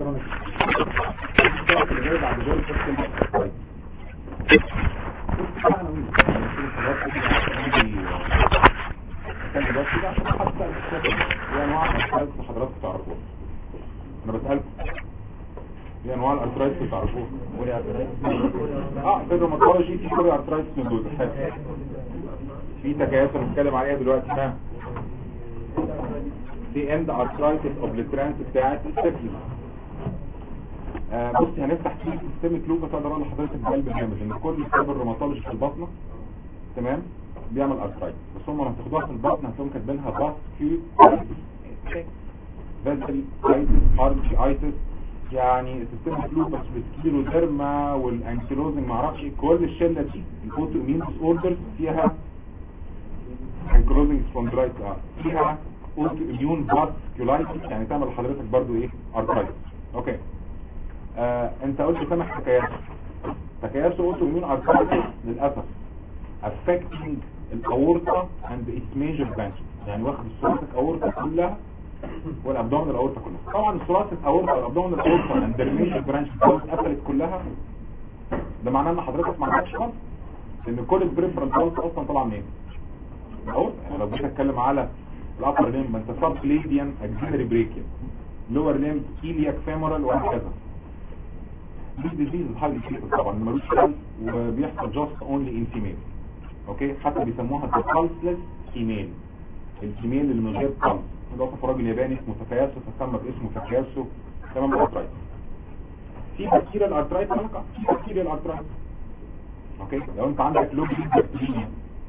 كرونيك اللي جاي بعد دول كويس كان دلوقتي ده عشان حتى ايه انواع الارترايتس اللي حضراتكم تعرفوها انا بسالكم ايه انواع الارترايتس اللي تعرفوها اه فيبروماتولوجي في كوري ارترايتس من دول حلو في تكيسر بنتكلم عليها دلوقتي ها في اند ارترايتس اوبليترانس بتاعت السكلي آه بصي هنفتح فيه سيستميك لوب بس اقدر اقول لحضرتك بقلب جامد ان كل سبب الروماتولوجي في البطنه تمام بيعمل ارترايتس بس هم لما تاخدوها في البطن هتلاقيهم كاتبينها باس كيو فيزل ايتس ارجي ايتس يعني السيستميك لوبس والسكيرو ديرما والانكيلوزنج معرفش ايه كل الشله دي الاوتو اميون ديس اوردرز فيها انكيلوزنج سبوندرايتس اه فيها اوتو اميون فاسكولايتس يعني تعمل لحضرتك برضو ايه ارترايتس اوكي آه انت قلت سامح تكياس تكياس اوتو اميون ارترايتس للاسف affecting الاورطه and its major branches يعني واخد الثوراسيك اورطه كلها والابدومن الاورطه كلها طبعا الثوراسيك اورطه والابدومن الاورطه and their major branches خلاص قفلت كلها ده معناه ان حضرتك ما عندكش خالص لان كل البريفرال بالز اصلا طالعه منين الاورطه يعني لو جيت اتكلم على الابر ليم ما انت سب ليديان اكسيلري بريكيا لور ليم ايلياك فيمورال وهكذا دي ديزيز هايلي كريتيكال طبعا ملوش حل وبيحصل جاست اونلي ان فيميل اوكي حتى بيسموها البالسلس فيميل الفيميل اللي من غير قلب ده وصف راجل ياباني اسمه تاكاياسو فسمى باسمه تاكاياسو تمام الارترايت في بكتيريا الارترايت في بكتيريا الارترايت اوكي لو انت عندك لوب بكتيريا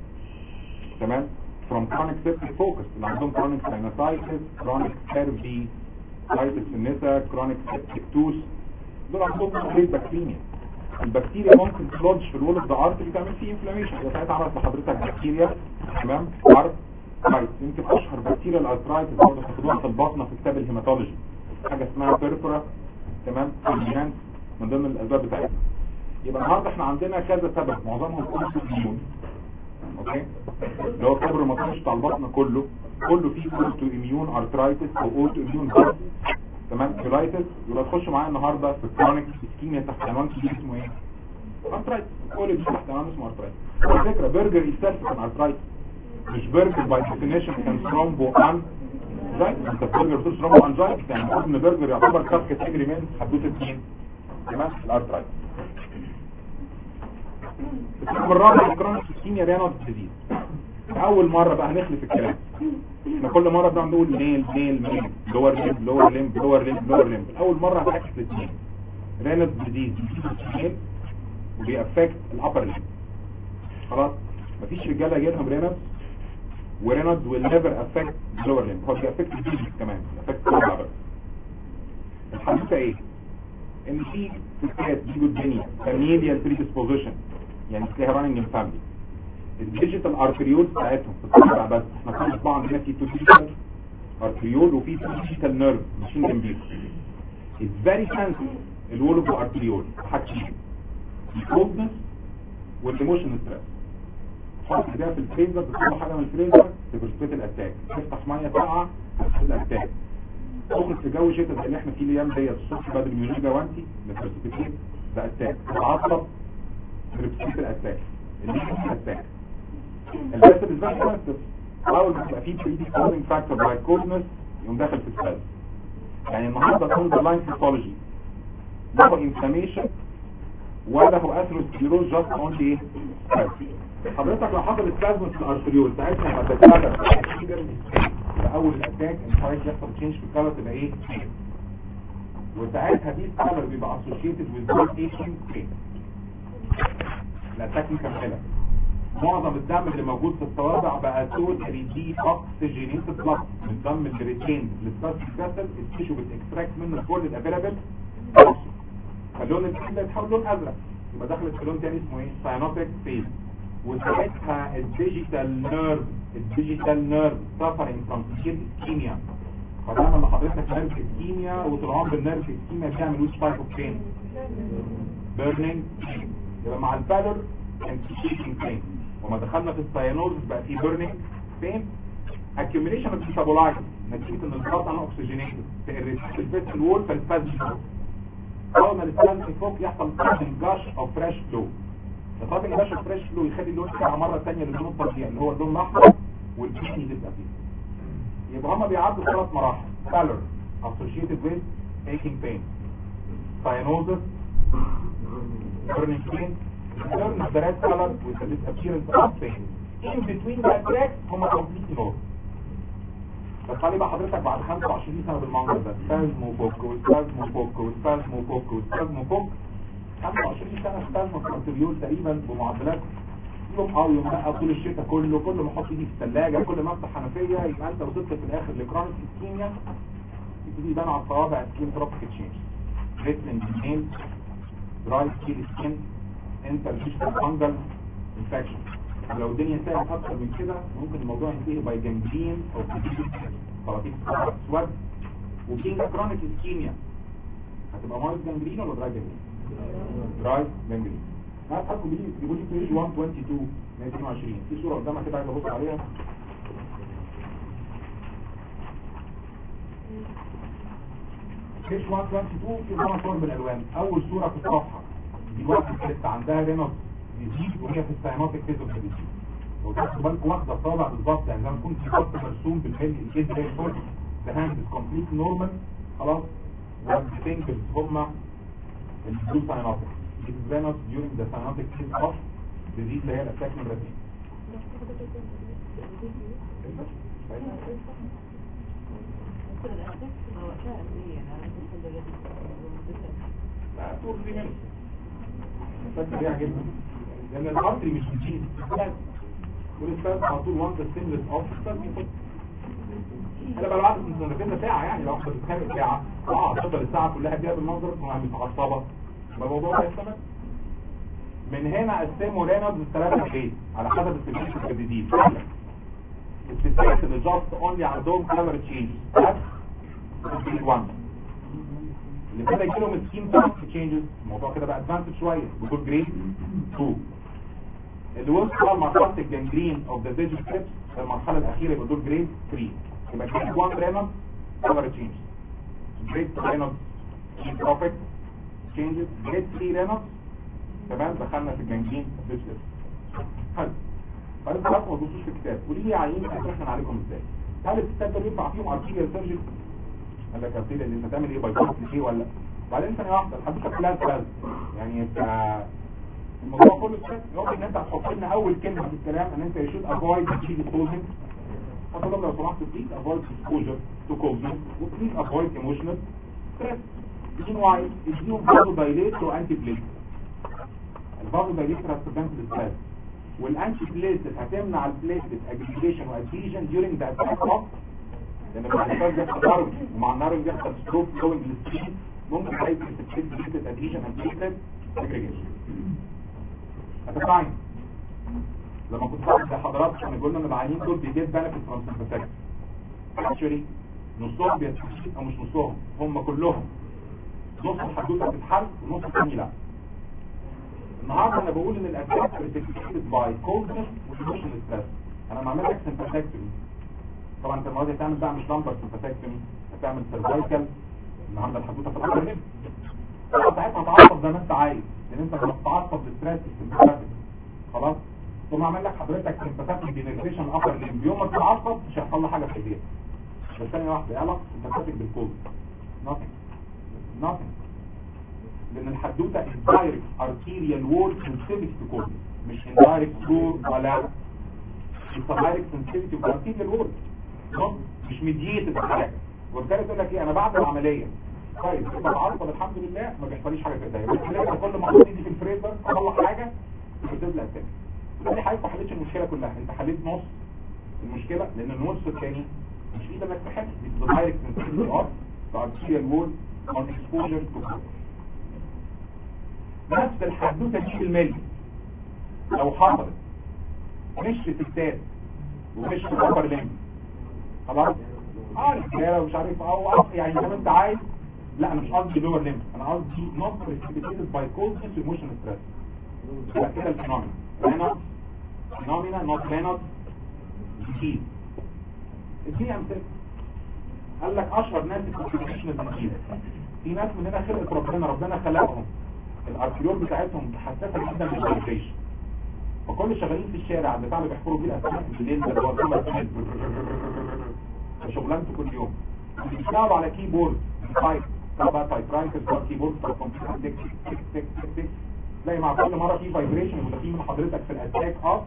تمام from chronic septic focus اللي عندهم chronic sinusitis chronic cervi في النساء chronic septic tooth دول عندهم كمية بكتيريا البكتيريا ممكن تلودج في الول اوف ذا ارتري تعمل فيه انفلاميشن يبقى ساعتها عملت لحضرتك بكتيريا تمام ارت رايت يمكن اشهر بكتيريا الارترايتس برضه هتاخدوها في البطنه في كتاب الهيماتولوجي حاجه اسمها بيربرا تمام فيلمينانس من ضمن الاسباب بتاعتها يبقى النهارده احنا عندنا كذا سبب معظمهم اوتو اميون اوكي اللي هو الكبر المطرش بتاع البطن كله كله فيه اوتو اميون ارترايتس او اوتو اميون بارت تمام كولايتس يبقى تخش معايا النهارده في الكرونيك اسكيميا تحت عنوان كبير اسمه ايه ارترايتس كل دي تحت عنوان اسمه ارترايتس على فكره برجر يستلف كان ارترايتس مش برجر باي ديفينيشن كان ثرومبو ان رايت انت برجر بتقول ثرومبو ان رايت يعني المفروض ان برجر يعتبر كاب كاتيجوري من حدوته اثنين تمام الارترايتس الاسم الرابع الكرونيك اسكيميا رينال ديزيز اول مره بقى هنخلف الكلام احنا كل مره بنقعد نقول ميل ميل ميل لور ليمب لور ليمب لور ليمب لور ليمب اول مره هتعكس الاثنين رينال ديزيز ميل وبيأفكت الابر ليمب خلاص مفيش رجاله جالهم رينال ورينالد will never affect the lower limb هو بيأفكت الجيجز كمان affect الرابع بس الحديثة ايه ان في ستات بيجوا الدنيا familial predisposition يعني تلاقيها running in family الديجيتال ارتريول بتاعتهم في الطبع بس احنا كنا طبعا عندنا في ديجيتال ارتريول وفي ديجيتال نيرف ماشيين جنبيهم It's very sensitive الول اوف ارتريول حاجتين الكوبنس والايموشن ستريس حط ده في الفريزر بتطلع حاجه من الفريزر تبرسبيت الاتاك تفتح ميه ساقعه تبرسبيت الاتاك تخرج في جو شتاء زي اللي احنا فيه الايام ديت الصبح بدري ميونيجا وانتي بتبرسبيت ده اتاك تتعصب تبرسبيت الاتاك اللي هي الاتاك البس بالنسبه لي اول ما يبقى فيه بريدي كوزنج فاكتور لايك كوزنس يقوم داخل في السيل يعني النهارده الاندر لاين هيستولوجي ده هو انفلاميشن ولا هو اثيروسكليروز جاست اونلي ايه حضرتك لو حصل سبازم في الارتريول ساعتها لما تتكلم في اول الاتاك مش عايز يحصل تشينج في الكلر تبقى ايه وساعتها دي الكلر بيبقى اسوشيتد وذ بلاد ايشنج بين الاتاك مكمله معظم الدم اللي موجود في الصوابع بقى توتالي دي اوكسجينيتد بلاد من الدم اللي ريتين للسباستيك فاسل التيشو بتكستراكت منه كل الافيلابل فاللون الاسود يتحول لون ازرق يبقى دخلت في لون تاني اسمه ايه ساينوتيك فيز وساعتها الديجيتال نيرف الديجيتال نيرف سفرنج فروم سكين اسكيميا فدايما لما حضرتك نيرف اسكيميا وطلعان بالنيرف اسكيميا بيعمل ويتش تايب اوف بين بيرنينج يبقى مع البالر كان في شيكينج بين وما دخلنا في الساينوز بقى في بيرنينج بين accumulation of metabolites نتيجة ان البلاد انا اوكسجينيتد تقريبا الفيسل وول فالسبازم يفك اول ما السبازم يفك يحصل سبازم جاش او فريش فلو السبازم جاش او فريش فلو يخلي اللون يرجع مرة تانية للون الطبيعي اللي هو اللون الاحمر والبيني تبقى فيه يبقى هما بيعدوا ثلاث مراحل pallor associated with aching pain cyanosis burning pain return of the red color with the disappearance of pain in between the attacks هما completely normal بس خلي بقى حضرتك بعد 25 سنة بالمنظر ده سبازم وفوك وسبازم وفوك وسبازم وفوك وسبازم وفوك 25 سنة سبازم كونتريول تقريبا بمعدلات يوم اه يوم لا طول الشتاء كله كل ما احط ايدي في الثلاجة كل ما افتح حنفية يبقى انت وصلت في الاخر لكرونيك اسكيميا يبتدي يبان على الصوابع سكين تروبيك تشينج ريتلين جنين دراي سكين سكين انترفيشن فانجل انفكشن لو الدنيا ساعت اكتر من كده ممكن الموضوع ينتهي باي جنجرين او خراطيم اسود وفي كرونيك اسكيميا هتبقى مايز جنجرين ولا دراي جنجرين دراي جنجرين هتحطوا لي تجيبوا لي بيج 122 122 في صوره قدامك كده عايز ابص عليها بيج 122 في ظهر صور بالالوان اول صوره في الصفحه دي واحده كانت عندها رينوس ديزيز وهي في الساينوتيك فيز اوف ديزيز لو تاخدوا بالكم واخده الطابع بالظبط يعني زي ما يكون في خط مرسوم بالملي الجلد زي الفل the hand is completely normal خلاص والفينجرز هما البلو ساينوتيك It is venous during the cyanotic phase of disease اللي هي الاتاك نمرة 2 لا طول دي منه بس سريع جدا لان الارتري مش بتجيب والاستاذ على طول وان ذا سيملس اوف الاستاذ بيحط انا بقى بعد سنتين ساعه يعني لو واحده بتتخانق ساعه اه تفضل الساعه كلها بيها بالمنظر وعم متعصبه يبقى الموضوع هيستمر من هنا قسموا رينولدز الثلاثه بيت على حسب السبيشيز الجديد الستات اللي جاست اونلي عندهم كاميرا تشينج بس جريد 1 اللي بدا يجي لهم السكيم تشينجز الموضوع كده بقى ادفانسد شويه بيقول جريد 2 اللي وصلوا لمرحله الجنجرين اوف ذا فيجن ستيبس المرحله الاخيره يبقى دول جريد 3 يبقى جريد 1 رينولدز كاميرا تشينج جريد 2 رينولدز بروفيت تشينجز جريد 3 رينولدز تمام دخلنا في الجنجين بيزنس حلو فانت خلاص ما تبصوش في الكتاب قولي لي عيين هترحن عليكم ازاي هل الستات دول ينفع فيهم ارتيريال سيرجري قال لك ارتيريال انت تعمل ايه باي ايه ولا بعدين ثانيه واحده الحدوثه كلها سؤال يعني انت الموضوع كله سؤال يقول ان انت هتحط لنا اول كلمه في الكلام ان انت يشوف افويد تشيل الكوزنج هتقول لو سمحت بليز افويد اكسبوجر تو كوزنج وبليز افويد ايموشنال ستريس دي واي اديهم برضه دايليت وانتي بليت البابل دايليتر هتستخدم في الاسباز والانتي بليتد هتمنع البليتد اجريجيشن واديجن during the attack of لان مع الاسباز بيحصل نارو ومع النارو بيحصل ستروك فلوينج للسكين ممكن تلاقي بليتد اديجن اند بليتد اجريجيشن هتفاين لما كنت بعمل لحضراتكم كانوا قلنا ان العيانين دول بيجيب بنفيت ترانسفيرسال اكشولي نصهم بيستفيد او مش نصهم هم كلهم نص الحدوته بتتحل ونص الثاني لا النهارده انا بقول ان الاتاك بريسبكتد باي كولدنس وايموشن ستريس انا ما عملتش سمباثكتومي طبعا انت المره دي هتعمل بقى مش لامبر سمباثكتومي هتعمل سيرفايكال النهارده الحدوته في الامر هنا ساعتها هتعصب زي ما انت عايز لان انت لما بتتعصب للستريس السمباثيك خلاص ثم اعمل لك حضرتك سمباثيك دينيفيشن ابر ليمب يوم ما تتعصب مش هيحصل لك حاجه في ايديك بس ثانيه واحده ايه علاقه سمباثيك بالكولد nothing nothing لان الحدوته indirect arterial wall sensitivity to cold مش indirect through ولا it's a direct sensitivity to arterial wall no? مش mediated حاجه وبالتالي تقول لك ايه انا بعد العمليه طيب يبقى العصب الحمد لله ما بيحصليش حاجه في ايديا بس لازم كل ما احط ايدي في الفريزر اطلع حاجه بتبدا التاني تقول لي حضرتك ما حلتش المشكله كلها انت حليت نص المشكله لان النص الثاني مش في ايدك تحل it's the direct sensitivity of the arterial wall on exposure to cold نفس الحدوته دي بالملي لو حصلت مش في ستات ومش في الابر ليمب خلاص اه الرجاله ومش عارف او أو يعني زي ما انت عايز لا انا مش قصدي لور ليمب انا قصدي نوت بريسبيتيتد باي كولدنس ايموشن ستريس يبقى كده الفينومينا هنا فينومينا نوت رينوت ديزيز اديني امثله قال لك اشهر ناس الكونستيبيشن ديزيز في ناس مننا خلقت ربنا ربنا خلقهم الارتيول بتاعتهم حساسه جدا للفايبريشن فكل اللي شغالين في الشارع بتاع اللي بيحفروا بيه الاسماك بالليل ده بيوصلوا شغلانته كل يوم بيشتغلوا على كيبورد تايب بقى تايب رايتر بقى كيبورد بتاع الكمبيوتر تك تك تك تك تك تلاقي مع كل مره في فايبريشن وداخلين من حضرتك في الاتاك اوف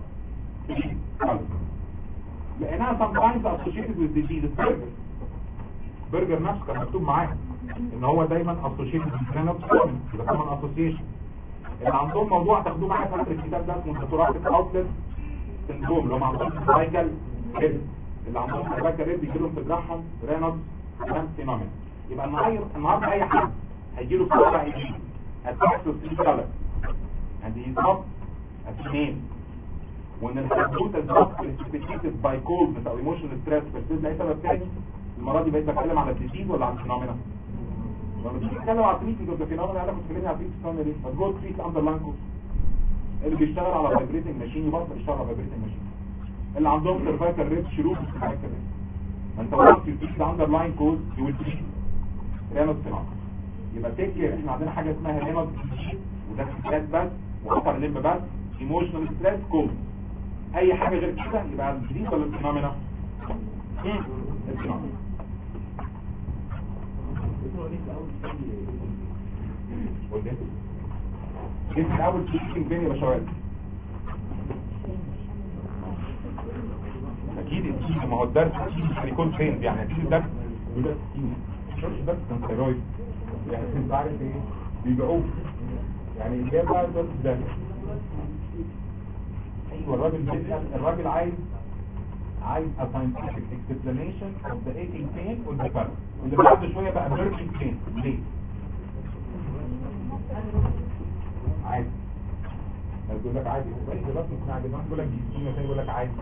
لانها sometimes associated with disease البرجر برجر نفسه كان مكتوب معاه ان هو دايما associated with chronic يبقى كمان association اللي عندهم موضوع تاخدوه معايا في اخر الكتاب ده اسمه ساتوراتيك اوتلت سندروم اللي هم عندهم سايكل ريد اللي عندهم سايكل ريد بيجي لهم في جراحهم رينالدز كلام فينومين يبقى النهارده النهارده اي حد هيجي له صوره ايه هتحسس في كلر and he is not a female وان الحدوته is not precipitated by coldness او emotional stress بس ده سبب تاني المره دي بقيت بتكلم على الديزيز ولا على الفينومينا لما تيجي تتكلم على التريتنج اوف ذا فينومينا انا كنت بتكلم على التريتنج فينومينا ليه؟ ما تجو تريت اندر لانكو اللي بيشتغل على فايبريتنج ماشين يبطل يشتغل على فايبريتنج ماشين اللي عندهم سيرفايكال ريت شروط سيرفايكال ريت ما انت وقت تريت اندر لاين كوز يو ويل تريت رينال فينومينا يبقى تيك كير احنا عندنا حاجه اسمها رينال وده ستريس بس وخطر لب بس ايموشنال ستريس كوز اي حاجه غير كده يبقى الجديد ولا الفينومينا الفينومينا جبت الاول تشيكين بين يا باشوات اكيد التشيك ما هو الدرس هيكون فين يعني اكيد الدرس بيبقى مش درس كان ثيرويد يعني انت عارف ايه بيبيعوه يعني الجاب بقى الدرس ده ايوه الراجل بيسال الراجل عايز عايز a scientific explanation of the aching pain with the pain اللي بعد شويه بقى burning pain ليه؟ عادي يقول لك عادي هو ايه ده ممكن عادي ما يقول لك دي ثاني يقول لك عادي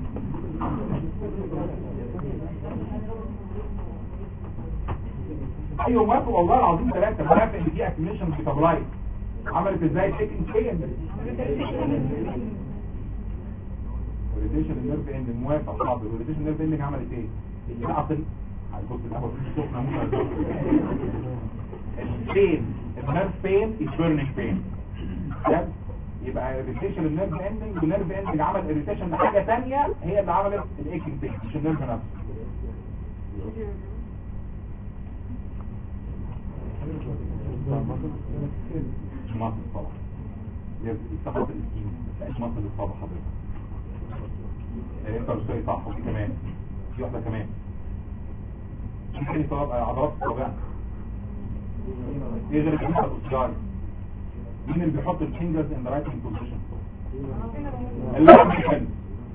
ايوه موافق والله العظيم ثلاثه موافق ان دي اكيميشن ميتابولايت عملت ازاي تشيكن فين الريتيشن النيرف اند موافق حاضر الريتيشن النيرف اند عملت ايه؟ عطل هيبص القهوه سخنه البين النيرف بين is burning pain ده يبقى irritation النيرف اندنج والنيرف اندنج عمل irritation لحاجه ثانيه هي اللي عملت الايكنج بين مش النيرف نفسه مش مصر طبعا يستخدم الاسكين مش مصر للصابة حضرتك انت رسولي صح وفي كمان في واحدة كمان في تاني طلب عضلات الصابع ايه غير الجنسة الأسجاري مين اللي بيحط الفينجرز ان رايتنج بوزيشن اللي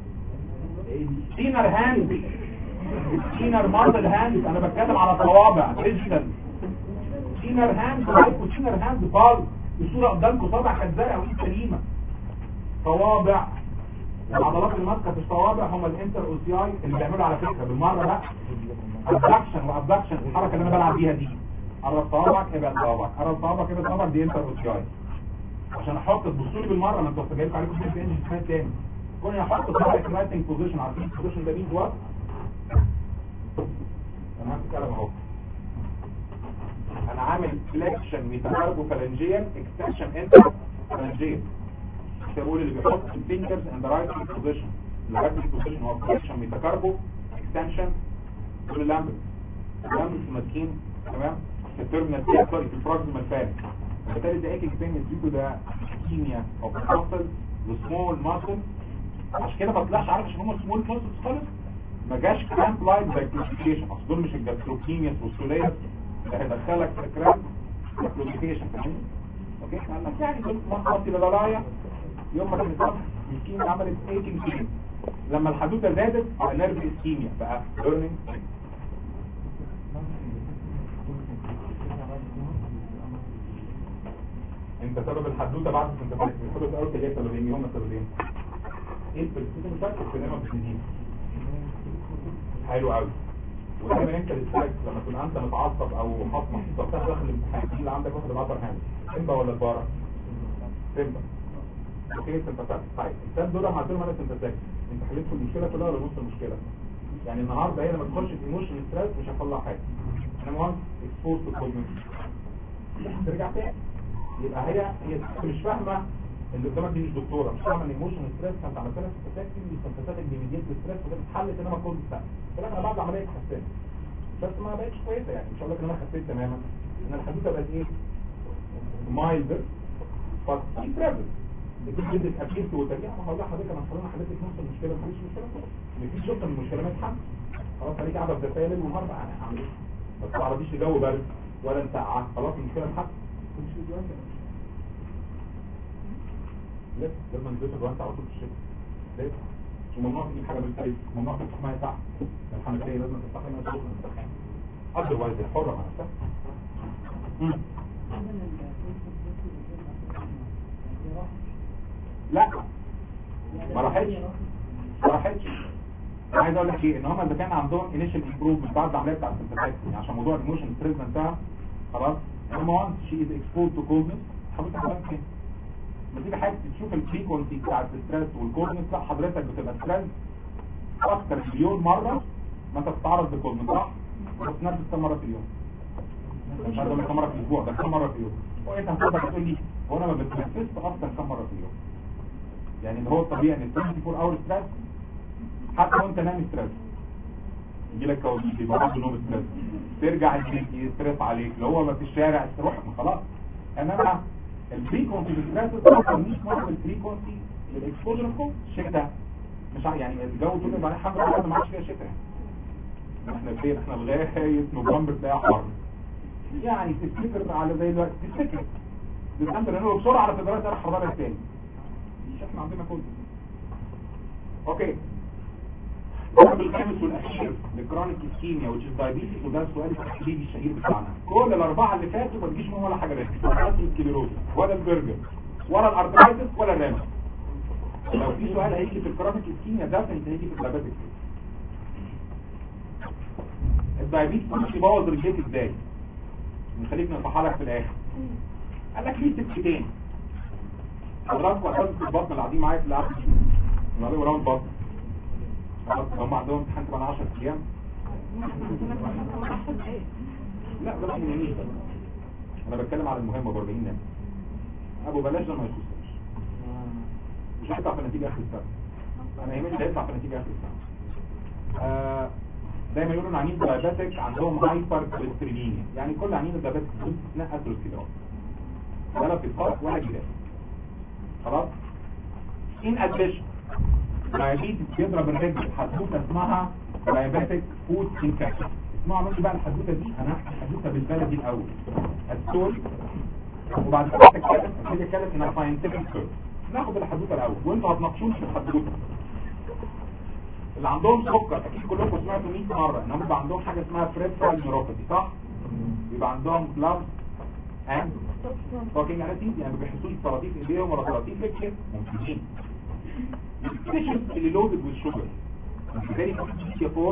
سينر هاند سينر مارتل هاند انا بتكلم على صوابع ديجيتال سينر هاند رايت وسينر هاند بال الصورة قدامكم صابع كذابة ودي سليمة صوابع العضلات اللي ماسكه في الصوابع هم الانتر اوسياي اللي بيعملوا على فكره بالمره بقى ابدكشن وابدكشن الحركه اللي انا بلعب بيها دي قرب صوابعك ابعد صوابعك قرب صوابعك ابعد صوابعك دي انتر اوسياي عشان احط تبصوا لي بالمره ما انتوا جايبكم عليكم في انجن اسمها تاني كوني احط صوابعك رايتنج بوزيشن عارفين البوزيشن ده مين وات انا هتكلم اهو انا عامل فليكشن ميتاكاربو فالنجيال اكستنشن انتر فالنجيال بقول اللي بيحط الفينجرز اند رايتنج بوزيشن الرايتنج بوزيشن هو فليكشن ميتاكاربو اكستنشن دول اللامبس اللامبس ماسكين تمام في التيرمينال سوري في البروكسيمال فان فبالتالي ده ايكينج بين ديو ده كيميا اوف ماسل وسمول ماسل عشان كده ما طلعش عارف عشان هم سمول ماسلز خالص ما جاش كرامب لاين زي كلاسيفيكيشن اصل دول مش الجاستروكيمياس والسولياس اللي هيدخلك في كرامب كلاسيفيكيشن فاهمني اوكي احنا قلنا يعني دول مخبط الغلايا يوم ما كانت السكين عملت ايكينج بين لما الحدوته زادت على نيرف اسكيميا بقى بيرنينج انت سبب الحدوته بعد انت الحدوته الاول جاي سببين هم سببين ايه البرسيشن مشكل في نعمه الجديد حلو قوي ودايما انت للسلاك لما تكون انت متعصب او حاط محطوطه بتاع داخل الامتحان دي اللي عندك واخد الابر هاند سيمبا ولا البارا سيمبا اوكي انت فتحت طيب الثلاث دول عملت لهم انا سنتساك انت حليت المشكله كلها ولا نص المشكله يعني النهارده هي لما تخش في ايموشن ستريس مش هيحصل لها حاجه انا وانس اكسبوز تو كوجنيشن ترجع تاني يبقى هي هي مش فاهمه اللي قدامك دي مش دكتوره مش فاهمه ان ايموشن ستريس كانت عملت لها سيمباثيك دي سيمباثيك بيميديت ستريس وده اتحلت انما كل سنه فلا انا بعد عمليه اتحسنت بس ما بقتش كويسه يعني مش هقول لك ان انا خفيت تماما ان الحدوته بقت ايه مايلد بس في ترافل لكن جدك اكيد وترجع ما هو ده حضرتك انا حضرتك حضرتك نفس المشكله مفيش مشكله خالص مفيش شق من المشكله ما اتحل خلاص خليك قاعده في رسائل النهار بقى يعني اعمل ايه بس ما تعرضيش لجو برد ولا مسقعه خلاص المشكله اتحلت مش دلوقتي لازم لازم نزيد الوقت على طول في الشتاء لازم مش ممنوع تجيب حاجه من الفريق ممنوع تفتح ميه تحت الحنفيه لازم تفتحي ميه سخنه تسخن اذروايز الحره مع نفسها لا ما راحتش ما راحتش انا عايز اقول لك ايه ان هم اللي كان عندهم انيشال امبروفمنت بعد العمليه بتاعت السنتاكس عشان موضوع الايموشن ستريس انتهى خلاص هم وانس شي از اكسبوز تو كولدنس حضرتك عملت ايه لما تيجي حاجه تشوف الفريكونسي بتاعت الستريس والكولدنس لا حضرتك بتبقى ستريس اكتر مليون مره ما انت بتتعرض لكولدنس صح بس نفس كم مره في اليوم مش عارف كم مره في الاسبوع ده كم مره في اليوم هو انت هتقدر تقول لي هو انا ما بتنفسش اصلا كم مره في اليوم يعني اللي هو الطبيعي ان 24 اور ستريس حتى وانت نايم ستريس يجي لك كوابيس يبقى عنده نوم ستريس ترجع البيت يستريس عليك اللي هو ما في الشارع تروح خلاص انما الفريكونسي بالستريس اكتر 100 مره الفريكونسي للاكسبوجر اوف الشتاء مش ع- يعني الجو طول يبقى الحمد لله ما عادش فيها شتاء يعني احنا فين احنا لغايه نوفمبر تلاقيها حر يعني تفتكر على زي دلوقتي تفتكر للأمر لأنه بسرعة على فبراير ده حرارة تاني مش احنا عندنا كله اوكي السبب الخامس والاخير لكرونيك اسكيميا which is diabetes وده السؤال التحليلي الشهير بتاعنا كل الاربعه اللي فاتوا ما تجيش منهم ولا حاجه ريسك ولا السكليروز ولا البرجر ولا الارترايتس ولا الريما لو في سؤال هيجي في الكرونيك اسكيميا ده فانت هيجي في الدايابيتك الدايابيتس مش يبوظ رجليك ازاي نخليك نصحى لك في الاخر قال لك ليه سكتين حضراتكم اساتذه البطن اللي قاعدين معايا في القعده اللي عليهم راوند بطن خلاص هم عندهم امتحان كمان 10 ايام لا ده مش مهم انا بتكلم على المهم ب 40 نمره ابو بلاش ده ما يخصنيش مش هيطلع في النتيجه اخر السنه انا يهمني ده يطلع في النتيجه اخر السنه آه دايما يقولوا ان عنين دايابيتك عندهم هايبر كوليسترولينيا يعني كل عنين الدايابيتك دول اثناء اثيروسكليروز ولا في فرق ولا جدال خلاص ان اديشن دايابيتس بيضرب الرجل حدوته اسمها دايابيتك فود انفكشن اسمعوا مني بقى الحدوته دي انا هحكي الحدوته بالبلدي الاول الستوري وبعد كده اتكلم ابتدي اتكلم ان ساينتفك ستوري ناخد الحدوته الاول وانتوا هتناقشوني في الحدوته اللي عندهم سكر اكيد كلكم سمعتوا 100 مره ان هم بيبقى عندهم حاجه اسمها بريفرال نيوروباثي صح بيبقى عندهم بلاد اند توكينج انستيز يعني ما بيحسوش بطراطيف ايديهم ولا طراطيف رجلهم ممكنين التيشوز اللي لودد بالشوجر زي التيشيا فور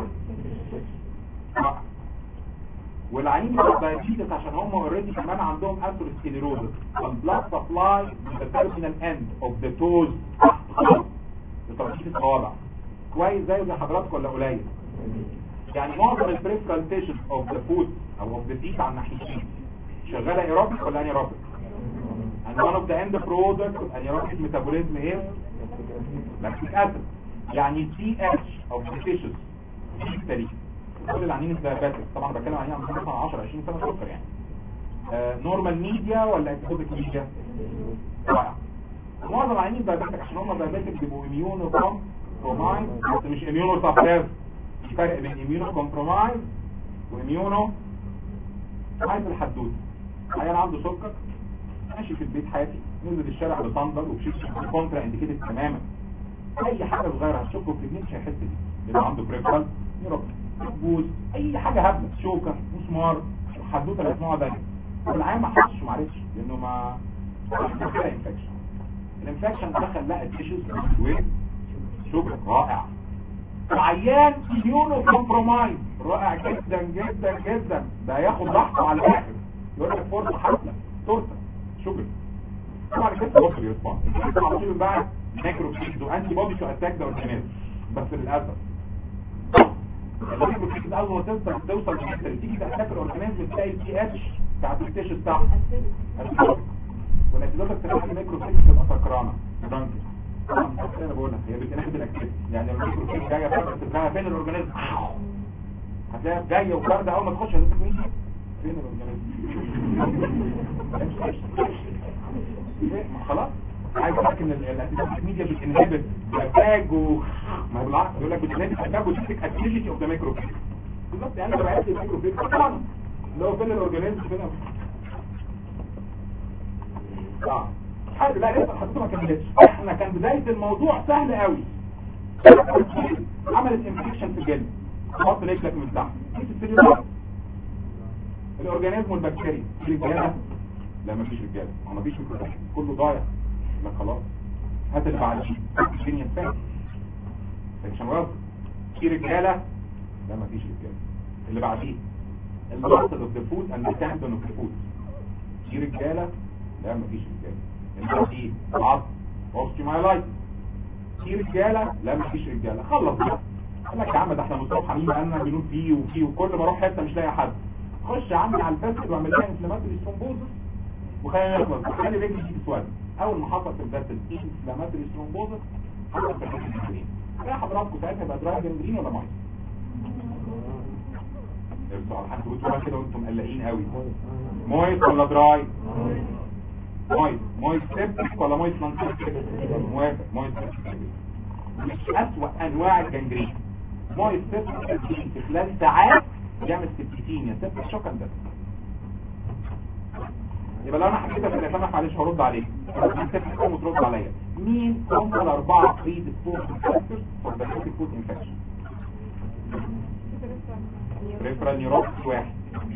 والعين بتاع الدايابيتس عشان هم اوريدي كمان عندهم اثيروسكليروزس البلاد سبلاي التيرمينال اند اوف ذا توز لطراطيف الصوابع كويس زي زي حضراتكم ولا قليل يعني معظم البريفرال تيشوز اوف ذا فود او اوف ذا تيت على الناحيتين شغاله ايروبيك ولا انيروبيك and one of the end product of anaerobic metabolism is lactic acid يعني سي اتش او تيشوز هيستري كل العنين الدايابيتك طبعا بتكلم عن عندهم مثلا 10 20 سنه سكر يعني نورمال ميديا ولا اكتوبيك ميديا رائع معظم العنين الدايابيتك عشان هم دايابيتك بيبقوا اميونو كومبرومايز بس مش اميونو سبريس في فرق بين اميونو كومبرومايز واميونو عايز الحدود عيال عنده سكر ماشي في البيت حياتي نزل الشارع بصندل وبشيش كونترا انديكيتد تماما اي حاجه صغيره هتشوفه في رجليه مش هيحس بيه يبقى عنده بريفرال نيروبي بوز اي حاجه هبله شوكه مسمار الحدوته اللي اسمها ده والعيان ما حسش وما عرفش لانه ما كده انفكشن الانفكشن دخل لقى التيشوز وين شكرا رائع العيان اميونو كومبرومايز رائع جدا جدا جدا ده هياخد راحته على الاخر يقول لك فرصه حفله تورته شكرا طبعا كده بص بيرسبون على طول بقى ماكرو فيز وانتي بودي تو اتاك ذا اورجانيزم بس للاسف الميكروفيت اول ما توصل توصل للحته اللي تيجي تحتاج الاورجانيزم تلاقي البي اتش بتاعت التيش بتاعها والانتيبيوتيك تلاقي الميكروفيت تبقى سكرانه درانك طبعا انا بقول لك هي بتنهي بالاكتيفيتي يعني الميكروفيت جايه فجاه تبقى فين الاورجانيزم هتلاقيها جايه وبارده اول ما تخش هتبقى مين فين الاورجانيزم خلاص عايز اقول لك ان الانتيبيوتيك ميديا بتنهبت الافاج و ما هو بالعكس يقول لك بتنهبت الافاج وتشتك اكتيفيتي اوف ذا ميكروفيت بالظبط يعني لو عرفت الميكروفيت طبعا لو فين الاورجانيزم فين اه حد لا لسه حضرتك ما كملتش احنا كان بدايه الموضوع سهل قوي عملت انفكشن في الجلد حط رجلك من تحت كيس السيلولار الاورجانيزم والبكتيريا في رجاله لا مفيش رجاله ما مفيش ميكروفيت كله ضايع لا خلاص هات اللي بعديه الدنيا فات سكشن واحد في رجاله لا مفيش رجاله اللي بعديه المصل اوف ذا فود اند تاندون اوف ذا فود في رجاله لا مفيش رجاله اللي بعديه العظم اوستيومايلايت في رجاله لا مفيش رجاله خلص بقى قال لك يا عم ده احنا مصطلح حبيبي انا بنقول فيه وفيه وكل ما اروح حته مش لاقي حد خش يا عمي على الفاسد واعمل لها انفلاماتوري ثرومبوزس وخلينا نخلص خلي رجلي دي تسود اول ما حصل في الفاسد انفلاماتوري ثرومبوزس حصل في الجنجرين يا حضراتكم ساعتها يبقى دراي جنجرين ولا مايس ارجعوا لحد بتقولوا كده وانتم مقلقين قوي مويس ولا دراي مويس مويس سيبتك ولا مويس نون سيبتك موافق مويس سيبتك مش اسوأ انواع الجنجرين مويس سيبتك في خلال ساعات يعمل سبتين يا سيبتك شكرا ده يبقى لو انا حكيتك اللي سامح معلش هرد عليك سيبتك وترد عليا مين هم الاربعه بري ديسبورس فاكتورز فور ذا فود انفكشن ريفرال نيوروبس واحد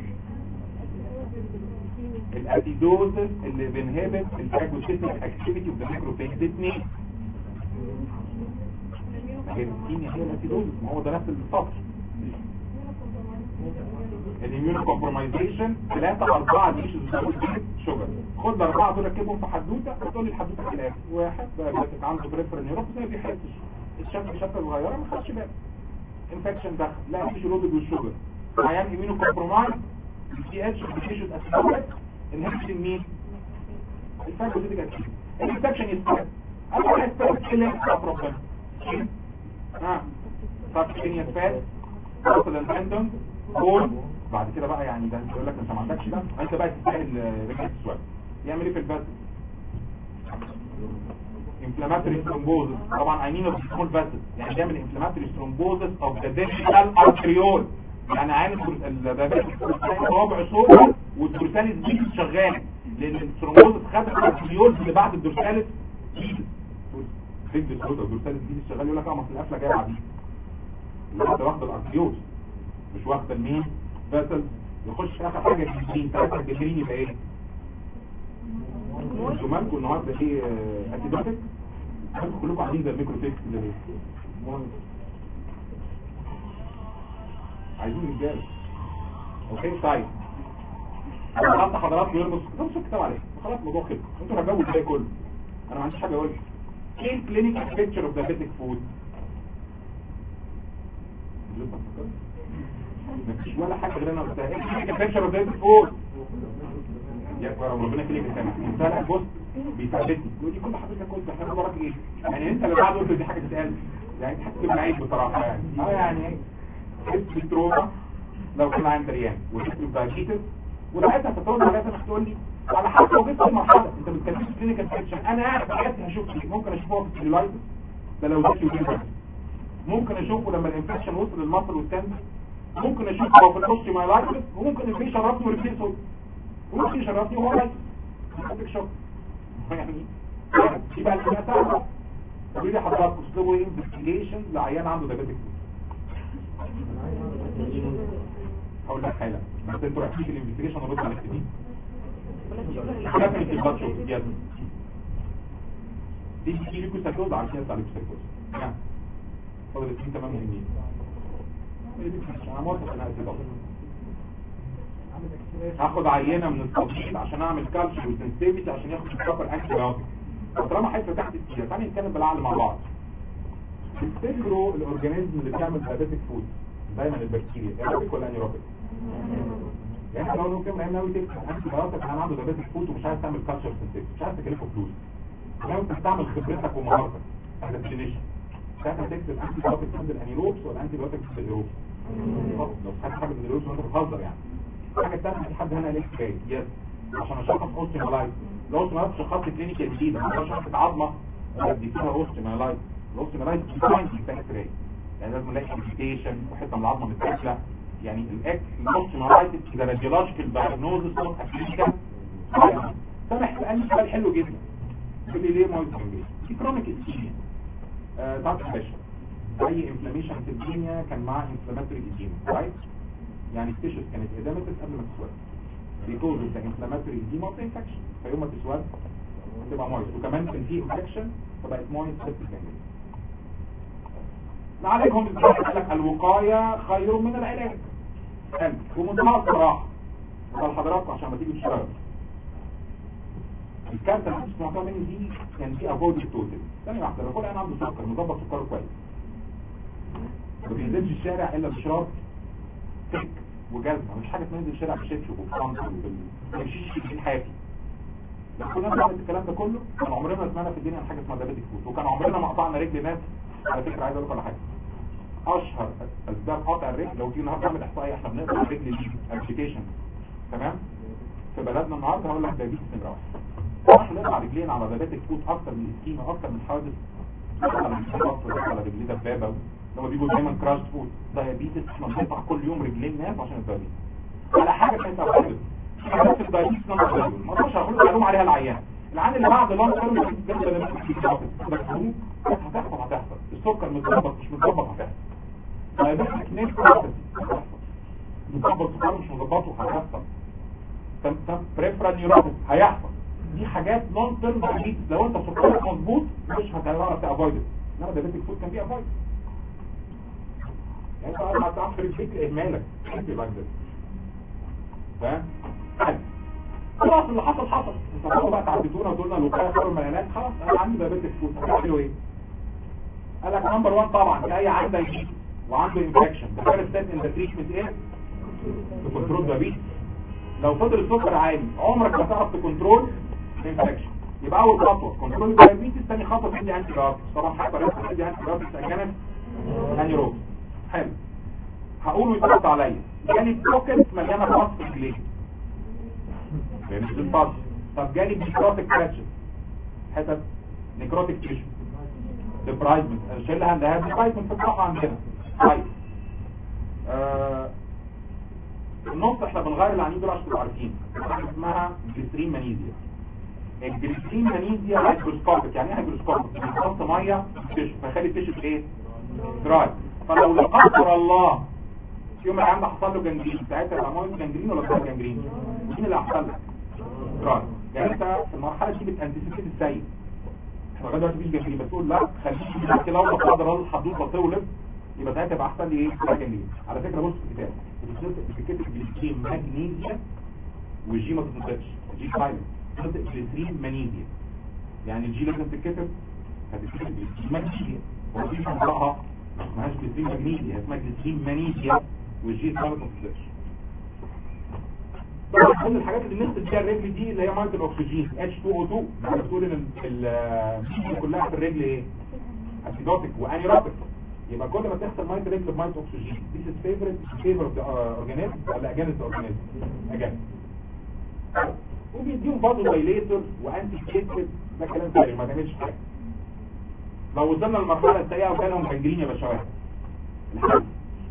الاتيدوزس اللي بنهبت الفاجوسيتك اكتيفيتي اوف ذا ميكروفيج اثنين هي الكيمياء هي الاتيدوزس ما هو ده نفس السطر الاميونو كومبرومايزيشن ثلاثة أربعة ديش شوجر خد أربعة دول ركبهم في حدوتة وتقول لي الحدوتة في الآخر واحد بقى بيتك عنده بريفرال نيوروبس ما بيحسش الشكل شكل صغيرة ما خدش بالك انفكشن دخل لا مفيش رودد والشوجر عيان امينو كومبرومايز السي اتش بتيشوز اسيدوت انهبشن مين الفاجوسيتك اكشن الانفكشن يستمر انا هستمر اللي يحصل ربنا ها سبكتينيا فات وصل التندون كول بعد كده بقى يعني ده يقول لك انت ما عندكش ده انت بقى تستاهل رجل السؤال يعمل ايه في البث inflammatory thrombosis طبعا I mean of small vessels يعني بيعمل inflammatory thrombosis of the ventral arteriole يعني عامل البابات رابع صوت والدورساليس دي شغال لان الثرومبوزس خد الارتريول اللي بعد الدورساليس فين الصوت الدورساليس دي شغال يقول لك اه ما في القفله جايه بعدين اللي واخده واخده الارتريول مش واخده المين فاسل يخش اخر حاجه الجبرين ثلاثه الجبرين يبقى ايه انتوا مالكم النهارده ايه اتيباتيك انتوا كلكم قاعدين زي الميكروفيكس كده ليه عايزين رجاله اوكي طيب خلاص حضراتكم يرمز خلصوا الكتاب عليه خلاص الموضوع خلص انتوا رجعوا الباقي كله انا ما عنديش حاجه اقولها ايه الكلينيكال بيكتشر اوف ذا بيتك فود مفيش ولا حاجه غير انا قلتها ايه الكلينيكال بيكتشر اوف ذا بيتك فود يا اخويا ربنا يخليك يا سامح انت لا بص بيثبتني يقول لي كل حضرتك قلت احنا وراك ايه يعني انت اللي بعد قلت دي حاجه تتقال يعني تحس بالعيب بصراحه يعني اه يعني ايه حس بالتروما لو كان عندي ريان وحس بالدايبيتس ولقيتها تطور عليها سامح تقول لي على حسب وجهه المرحله انت بتكلمني في كلينيكال بيكتشر انا عارف حاجات هشوف فيه ممكن اشوفها في السيلولايتس ده لو دي وجهه ممكن اشوفه لما الانفكشن وصل للمصل والتندس ممكن اشوفه في الاوستيومايلايتس وممكن في شرطني ورجلي صوت وممكن يشرفني وهو رايح عندك شك يعني يبقى الحاجات تعرف تقول لي حضرتك اسلوبه ايه انفستيجيشن لعيان عنده دايبيتك هقول لك حاجه بس انتوا رايحين في الانفستيجيشن ورد على الكتير كافه البلاد شوت يلا دي دي ليكو سايكوز عارفين بتاع ليكو سايكوز نعم فاضل 2 8 سنين انا موافق انا هدي هاخد عينة من الطبيب عشان اعمل كالشر وسنسيفيتي عشان ياخد الكفر انتي بايوتيك وطالما حته تحت السيره تعالى نتكلم بالعقل مع بعض تفتكروا الاورجانيزم اللي بيعمل دايبيتك فود دايما البكتيريا ايروبيك ولا انيروبيك يعني احنا لو كنا ناوي ناوي تكتب انت بيوتك انا عنده دبابه فوت ومش عايز تعمل كالتشر سنتيك مش عايز تكلفه فلوس لو تستعمل خبرتك ومهارتك على الديفينيشن ساعتها تكتب انتي بيوتك ضد الانيروبس ولا انتي بيوتك ضد الايروبس لو خدت حاجه من الايروبس وانت بتهزر يعني الحاجه الثانيه في حد هنا ليه جاي يس عشان اشخص اوستيمالايت لو اوستيمالايت شخصت كلينيكال جديده ما اقدرش اخد عظمه دي فيها اوستيمالايت الاوستيمالايت دي فاين في فاكتوري يعني لازم نلاقي اديتيشن وحته من العظمه متاكله يعني الاكس الاوستيمالايت اذا راديولوجيكال دايجنوزس نوت كلينيكال سامح سالني سؤال حلو جدا يقول لي ليه مايز في كرونيك اسكيميا تعرف يا باشا اي انفلاميشن في الدنيا كان معاه انفلاماتوري اديما رايت يعني التيشوز كانت ادامتس قبل ما تسود بيكوز اوف ذا انفلاماتوري اديما اوف انفكشن فيوم ما تسود تبقى مويس وكمان كان في انفكشن فبقت مويس سيبتيك نعالجهم ازاي قال لك الوقايه خير من العلاج حلو ومنتهى الصراحه ده لحضراتكم عشان ما تيجي تشتغل الكارتة اللي انتوا سمعتوها مني دي كان دي افويد توتال ثانية واحدة لو كل انا عنده سكر مظبط سكره كويس ما بينزلش الشارع الا بشراب تك وجزمة مش حاجة تنزل الشارع بشبشب وبصمت وبال ما يمشيش في حياتي لو كنا بنعمل الكلام ده كله كان عمرنا ما سمعنا في الدنيا عن حاجة اسمها دابيتك فوت وكان عمرنا ما قطعنا رجل ناس على فكرة عايز اقول لك على حاجة اشهر اسباب قطع الرجل لو جينا النهارده نعمل احصائيه احنا بنقطع الرجل دي ابلكيشن تمام في بلدنا النهارده هقول لك دايبيتس نمره واحد احنا نقطع رجلينا على دبابات الفوت اكتر من السكيمه اكتر من حوادث على مصر على رجلي دبابه لما بيجوا دايما كراش فوت دايابيتس احنا بنقطع كل يوم رجلين ناس عشان الدايابيتس على حاجه كانت افضل حاجات في الدايابيتس نمبر ما اقدرش اقول معلومه عليها العيان العيان اللي بعد لونج تيرم جنب دايابيتس هتحصل هتحصل السكر متظبط مش متظبط هتحصل دايابيتس نيت متظبط سكر مش مظبطه هيحصل بريفرال نيوروباثي هيحصل دي حاجات لونج تيرم دايابيتس لو انت سكرك مظبوط مش هتعرف تافويد انما دايابيتك فود كان بي افويد يعني انت ما تعرفش الفكر اهمالك انت لايك ذس فاهم خلاص اللي حصل حصل انت بقى بقى تعديتونا وتقولنا الوقايه خير من العلاج خلاص انا عندي دايابيتك فود هتعملوا ايه قال لك نمبر 1 طبعا في اي عنده يجي وعنده انفكشن the first step in the treatment ايه تكنترول دايابيتس لو فضل السكر عالي عمرك ما تعرف تكنترول انفكشن يبقى اول خطوه كنترول الدايابيتس ثاني خطوه تدي انتي بايوتكس طبعا حاجه بس تدي انتي بايوتكس اجانب انيروب حلو هقول ويترد عليا جالي بوكيت مليانه فاص في رجليه مش الفاص طب جالي نيكروتيك باتشز حتت نيكروتيك تيشو ديبرايزمنت شيلها عندها ديبرايزمنت في الصحه عندنا طيب آه النص احنا بنغير العنين دول عشان تبقوا عارفين اسمها جليسرين مانيزيا الجليسرين مانيزيا هيدروسكوبيك يعني ايه هيدروسكوبيك بيحط ميه تشرب فيخلي التشرب ايه دراي فلو لا قدر الله في يوم العام ده حصل له جنجرين ساعتها يبقى موت جنجرين ولا بتاع جنجرين مين اللي هيحصل لك دراي يعني انت في المرحله دي بتانتسيبيت السيء احنا لغايه دلوقتي مفيش جنجرين بتقول لا خليك دلوقتي لو لا قدر الله الحدود بتولد يبقى ساعتها يبقى احسن لي ايه بتاع جنجرين على فكره بص في الكتاب بتكتب جليسرين ماجنيزيا والجي ما تتنطقش جي سايلنت تنطق جليسرين مانيزيا يعني الجي لازم تتكتب هتتكتب جليسرين مانيزيا ودي تنطقها ما هيش جليسرين ماجنيزيا اسمها جليسرين مانيزيا والجي سايلنت ما تتنطقش طبعا كل الحاجات اللي نكتب فيها الرجل دي اللي هي ميه الاكسجين H2O2 احنا بتقول ان ال كلها في الرجل ايه اسيدوتيك وانيروبيك يبقى كل ما تغسل ميه رجل بميه اكسجين this is favorite favor of the uh, organism ولا against the organism against وبيديهم برضه دايليتور وانتي كيتد ده كلام فارغ ما تعملش حاجه لو وصلنا للمرحله السيئه وكانهم جنجرين يا باشوات الحل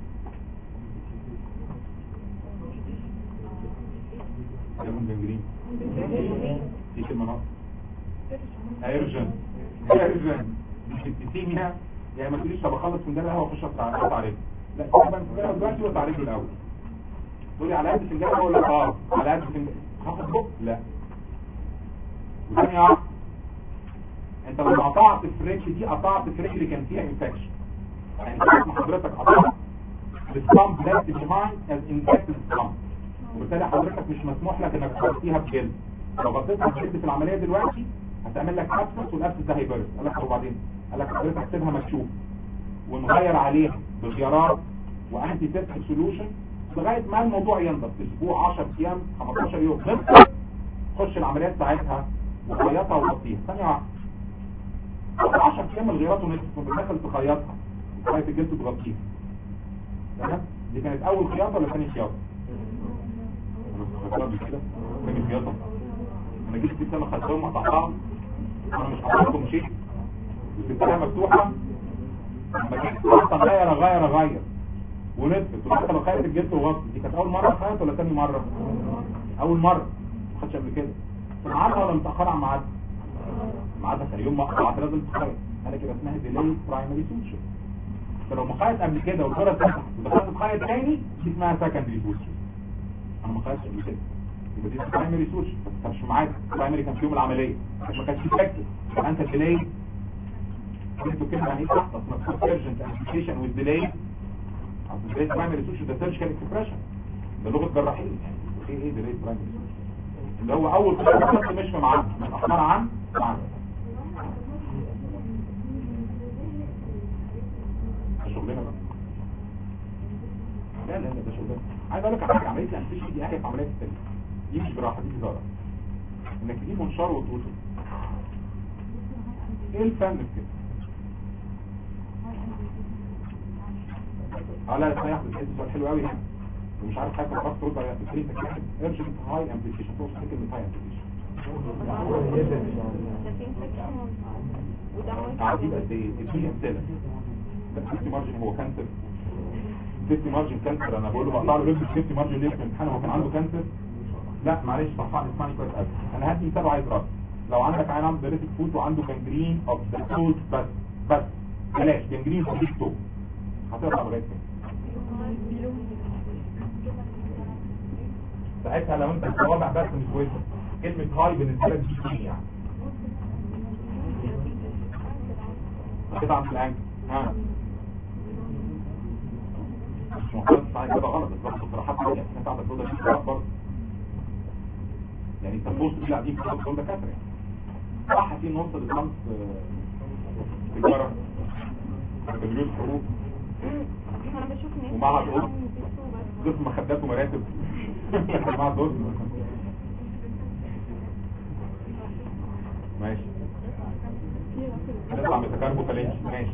كانهم جنجرين دي كلمه ناقصه ايرجن ايرجن سيبتيميا يعني ما تقوليش طب اخلص فنجان قهوه واخش اقطع رجلي لا طبعا فنجان دلوقتي واقطع رجلي الاول تقولي على قد فنجان قهوه ولا اه على قد فنجان هاخد بق لا وثانية واحدة انت لما قطعت في رجل دي قطعت في رجل كان فيها انفكشن يعني ما حضرتك قطعت الصمت ده ديفاين از انفكتد صمت وبالتالي حضرتك مش مسموح لك انك تغطيها بجلد لو غطيتها بجلد في العمليه دلوقتي هتعمل لك ابسس والابسس ده هيبرد قال لك وبعدين قال لك حضرتك سيبها مكشوف ونغير عليها بخيارات وانتي سيبتيك سوليوشن لغايه ما الموضوع ينضف اسبوع 10 ايام 15 يوم نفس خش العمليات بتاعتها وخيطها وغطيها ثانيه واحده بعد 10 ايام الغيارات ونصف وانت داخل تخيطها خيط الجلد تغطيها تمام دي كانت اول خياطه ولا ثاني خياطه انا كنت كده ثاني خياطه انا جبت سنه خدتهم قطعتها انا مش قطعتهم مشيت وسبتها مفتوحه لما جيت قعدت اغير اغير اغير ونفت ورحت بخيط الجلد وغطي دي كانت اول مره خيط ولا ثاني مره اول مره ما خدتش قبل كده في ميعادها ولا متاخره عن ميعادها ميعادها كان يوم ما قطعت لازم تخيط انا كده اسمها ديلي برايمري سوتشر فلو مخيط قبل كده والكره اتفتحت ودخلت تخيط تاني دي اسمها سكندري سوتشر انا ما خيطتش قبل كده يبقى دي برايمري سوتشر بس كانش في ميعادها برايمري كان في يوم العمليه ما كانش افكتيف يبقى انت ديلي انتوا كده يعني ايه تحت اسمها سيرجنت امبليكيشن والديلي اصل ديلي برايمري سوتشر ده سيرجيكال اكسبريشن ده لغه جراحين يعني ايه ايه ديلي برايمري سوتشر اللي هو اول خطوه مش في ميعادها متاخره عن ميعادها شغلنا بقى لا لا لا ده شغلنا عايز اقول لك على حاجه عمليه الانفيشن دي احيى في عمليات التانية دي مش جراحه دي تجاره انك تجيب منشار وتوصل ايه الفن في كده اه لا لا ياخد الحته سؤال حلو قوي هنا ومش عارف حاجه خلاص ترد على الفكرين تكلم ارجع هاي امبليكيشن توصل كلمه هاي امبليكيشن عديد قد ايه اديني امثله السيفتي مارجن هو كانسر السيفتي مارجن كانسر انا بقول له بقطع له رجل السيفتي مارجن ليه في الامتحان هو كان عنده كانسر لا معلش صحاني اسمعني كويس قوي انا هدي مثال عايز رد لو عندك عين عنده دايريتك فوت وعنده جنجرين اوف ذا فوت بس بس بلاش جنجرين في التو هتقطع لغايه فين ساعتها لو انت الصوابع بس مش كويسه كلمه هاي بالنسبه لك دي فين يعني كده عند الانكل ها مش مقصد صحيح كده غلط بس بس صراحة يعني انت عندك صودا دي غلط برضه يعني انت تبص دي قاعدين في الصودا ده كاتره يعني صح في نص الخمس تجارة تدريس حقوق ومعها دور قسم مخدات ومراتب معها دور ماشي نطلع من تكاربو فلنش ماشي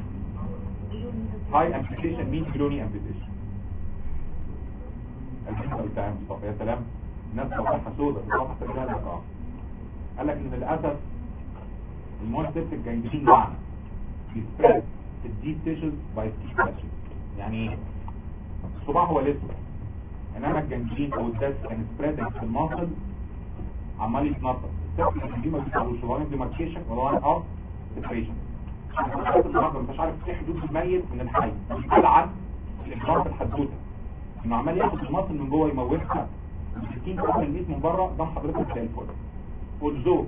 هاي امبليكيشن مين كلوني امبليكيشن الحمد بتاع مصطفى يا سلام الناس صفحة سودة صفحة تجاه لك اه قال لك ان للأسف المؤسس الجنجرين لعنة بيسبرد في الديب تيشز باي سكيب فاشن يعني ايه الصباع هو الاسود انما الجنجرين او الدس كان سبريدنج في المصل عمال يتنطط السبب دي ما بيتعملوش ولا ديماركيشن ولا اه سيبريشن النهارده مش عارف ايه حدود الميت من الحي مسؤول عن الاجبار في الحدوته انه عمال ياخد المصل من جوه يموتها السكين كمان الميت من بره ده حضرتك زي الفل والزو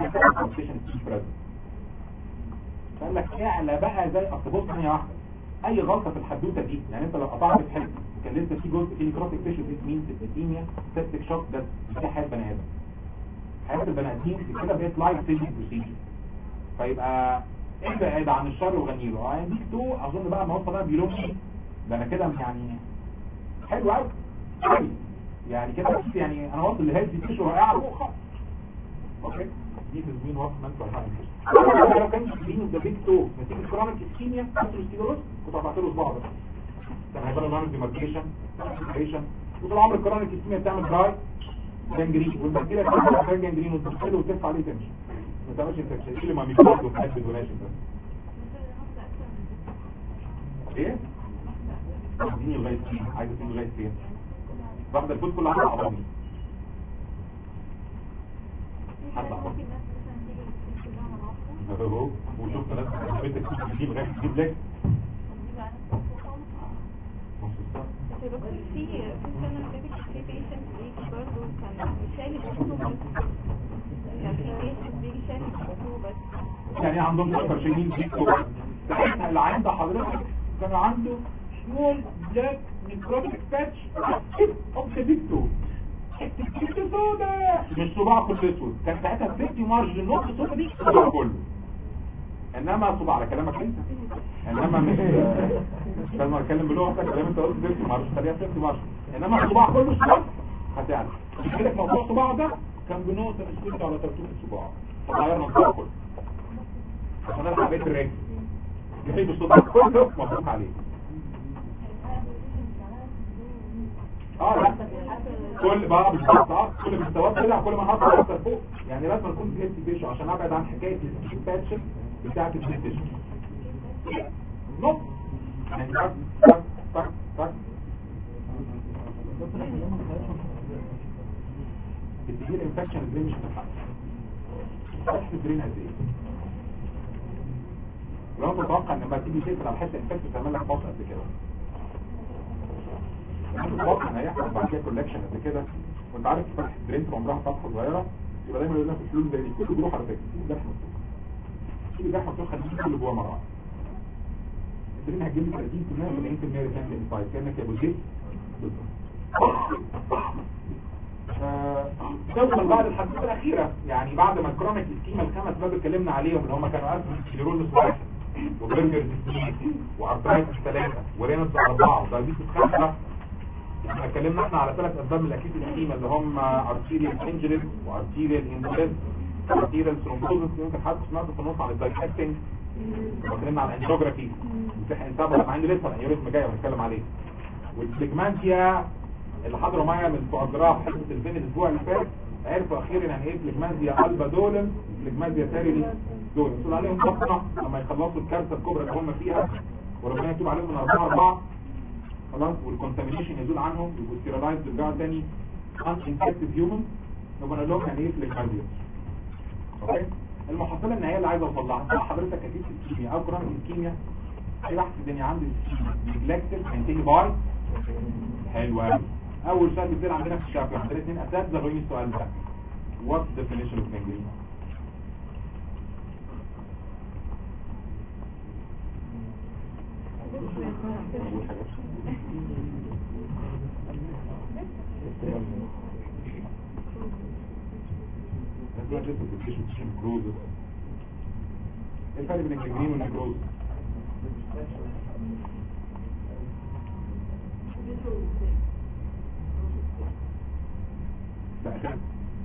قال لك اعلى بقى زي اصل بص ثانيه واحده اي غلطه في الحدوته دي يعني انت لو قطعت في حته كان لسه في جزء في نيكروتيك تيشو مين سيستيميا سيستيك شوك ده دي حياه بني ادم حياه البني ادمين كده بقت لايف سيفنج بروسيجر فيبقى ابعد عن الشر وغني له يعني دي تو اظن بقى ما هو بقى بيلومني ده انا كده يعني حلو قوي يعني كده يعني انا واصل لهيلثي تيشو رائعه فوق خالص اوكي دي تزمين وقت منتو الحاجة لو كان تزمين ده بيك تو نتيجة كرونيك اسكيميا اتروسكيدوروس كنت هبعت له صباع بس كان هيبقى نعمل ديماركيشن ديماركيشن وطول عمر الكرونيك اسكيميا بتعمل دراي جانجرين والبكتيريا بتعمل جانجرين وتدخله وتلف عليه تمشي ما تعملش انفكشن ايه اللي ما بيفضل وتحدد وناشف ده ايه؟ اديني لغايه فين عايز اديني لغايه فين واخده الفوت كلها على بعضها حد عبطني اهو وشفت ناس بنتك تجيب لغايه تجيب لك في في سنة فاتت في بيشنت بيجي برضه كان شايل الخطوبة بس كان في بيشنت بيجي شايل الخطوبة بس يعني عندهم اكتر شايلين ديكتو ساعتها اللي عنده حضرتك كان عنده سمول بلاك نيكروتيك باتش اوف ديكتو حته سودا مش صباع كله اسود كان ساعتها السيفتي مارجن نص السودا دي الصباع كله انما صباع على كلامك انت انما مش لما اتكلم بلغتك زي ما انت قلت دلوقتي ما اعرفش خليها سيفتي مارش انما الصباع كله صباع هتعرف قلت لك موضوع الصباع ده كان بنقطه مسكوت على ترتيب الصباع فغيرنا الصباع كله عشان الحق بيت الرجل جايب الصباع كله مبروك عليه اه لا كل بقى بالظبط اه كل ما السواد طلع كل ما حط اكتر فوق يعني لازم اكون جبت بيشو عشان ابعد عن حكايه الباتشن بتاعت البيشو نط يعني تك تك تك تك الديجير انفكشن ازاي مش هتلحق فتح البرين قد ايه لو انت تتوقع ان لما تيجي تقفل على حته انفكشن تعمل لك باص قد كده تتوقع ان هيحصل بعد كده كولكشن قد كده وانت عارف فتح البرين في عمرها فتحه صغيره يبقى دايما يقول لك الفلوس زي دي كله بيروح على فكره كله جرح مفتوح كله جرح مفتوح خليه كله جوه مره واحده البرين هتجيب لي 30% و 70% ريتان انسايد كانك يا ابو زيد توصل بعد الحدوثه الاخيره يعني بعد ما الكرونيك سكيما الخمس باب اتكلمنا عليهم اللي هم كانوا اسمه سكليروزس واحد وبرجر اثنين وارترايتس ثلاثه ورينوس اربعه ودايبيتس خمسه احنا اتكلمنا احنا على ثلاث اسباب من الاكيد السكيما اللي هم ارتيريال انجلز وارتيريال اندوليز وارتيريال ثرومبوزس يمكن حد سمعت في النص عن الدايكتنج واتكلمنا عن الانجيوجرافي امتحان سبعه لما عندي لسه الانيوريزم جاي وهنتكلم عليه والبليجمانتيا اللي حضروا معايا من بتوع الجراحه في حصه الفين الاسبوع اللي فات عرفوا اخيرا يعني ايه بليجمانتيا البا دولن بليجمانتيا تاريلي دولن يقول عليهم بطنه لما يخلصوا الكارثه الكبرى اللي هم فيها وربنا يتوب عليهم من اربعه اربعه خلاص والكونتامينيشن يزول عنهم يبقوا ستيرالايز يرجعوا تاني ان انفكتيف هيومن نبقى نقول لهم يعني ايه بليجمانتيا اوكي المحصله النهائيه اللي عايز اوصل لها صح حضرتك اكيد في الكيمياء او كرونيك الكيمياء اي بحث الدنيا عندي نجلكتد هينتهي باي حلو قوي اول سؤال بيصير عندنا في الشابتر عندنا اثنين اساتذه غاويين السؤال ده وات definition of gangrene أول حاجة. لازم أدرس الديفينيشن نكروزس ايه الفرق بين الجنجرين والنكروز لا ده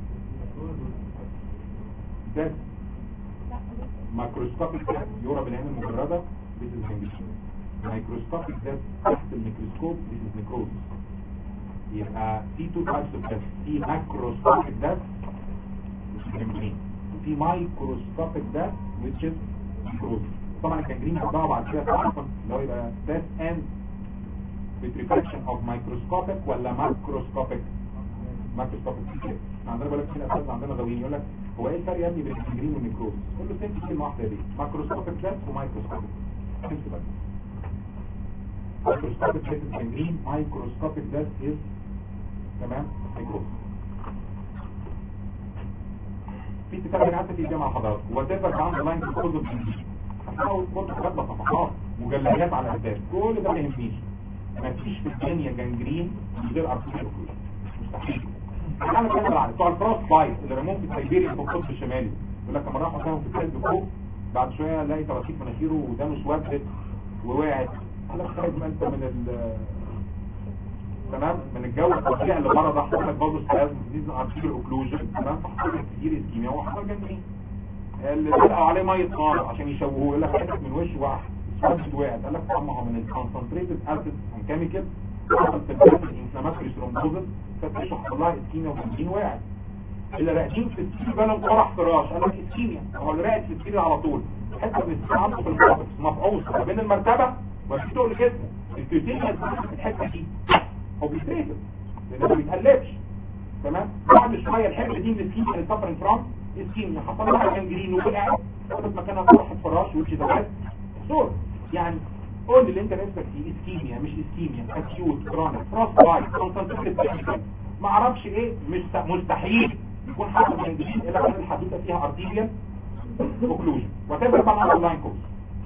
ده مايكروسكوبيك ده يرى بالعين المجردة this is gangrene مايكروسكوبيك ده تحت الميكروسكوب this is necrosis يبقى في تو تايبس اوف ده في ماكروسكوبيك ده gangrene وفي مايكروسكوبيك ده which is necrosis طبعا الجنجرين هتضاع بعد كده تعرفا اللي هو يبقى death and vitrification of microscopic ولا macroscopic macroscopic كده عندنا بالك في اساتذه عندنا غاويين يقول لك هو ايه الفرق يا ابني بين الجنجرين والنيكروز قول له سنتي كلمه واحده دي ماكروسكوبيك بس ومايكروسكوبيك فهمت بقى مايكروسكوبيك بس الجنجرين مايكروسكوبيك بس از تمام نيكروز في اتفاق بين عندك في الجامعه حضرتك وات ايفر كان لاين كوز اوف هتحاول برضه تطلع صفحات مجلدات على اساس كل ده ما يهمنيش مفيش في الدنيا جنجرين من غير ارتفيشال مستحيل انا كده على بتوع الفروست بايت اللي رموهم في سيبيريا في القطب الشمالي يقول لك لما راحوا ساهم في الكلب فوق بعد شويه الاقي تراكيب مناخيره ودانه اسودت ووقعت قال لك خارج ما انت من ال تمام من الجو الطبيعي اللي بره ده حصل لك برضه سبازم ديز ارتيريال اوكلوجن تمام فحصل لك كتير اسكيميا وحصل جنجرين اللي دلقوا عليه ميه نار عشان يشوهوه يقول لك حته من وشه واحد اسود وقعت قال لك طبعا من الكونسنتريتد اسيد اند كيميكال حصل في البلد الانفلاماتوري ثرومبوزس فتشوا حصل لها اسكيميا وبنزين وقعت اللي راقدين في السير بالهم قرح فراش قال لك اسكيميا هو اللي راقد في السير على طول حته من السير عنده في الكورتكس مفعوص ما بين المرتبه وفي تقل جسمه الكيوتينيا في الحته دي هو بيتريتد لانه ما بيتقلبش تمام بعد شويه الحمل دي من السكيميا اللي سفر فرام اسكيميا حصل لها جنجرين ووقعت وقفت مكانها قرحه فراش وش ده دور يعني قول لي اللي انت نفسك فيه اسكيميا مش اسكيميا اكيوت كرونيك فروست بايت كونسنتريتد ما اعرفش ايه مش مستحيل يكون حصل جنجرين الا كان الحدوته فيها ارتيريال اوكلوجن وتبقى طبعا اونلاين كورس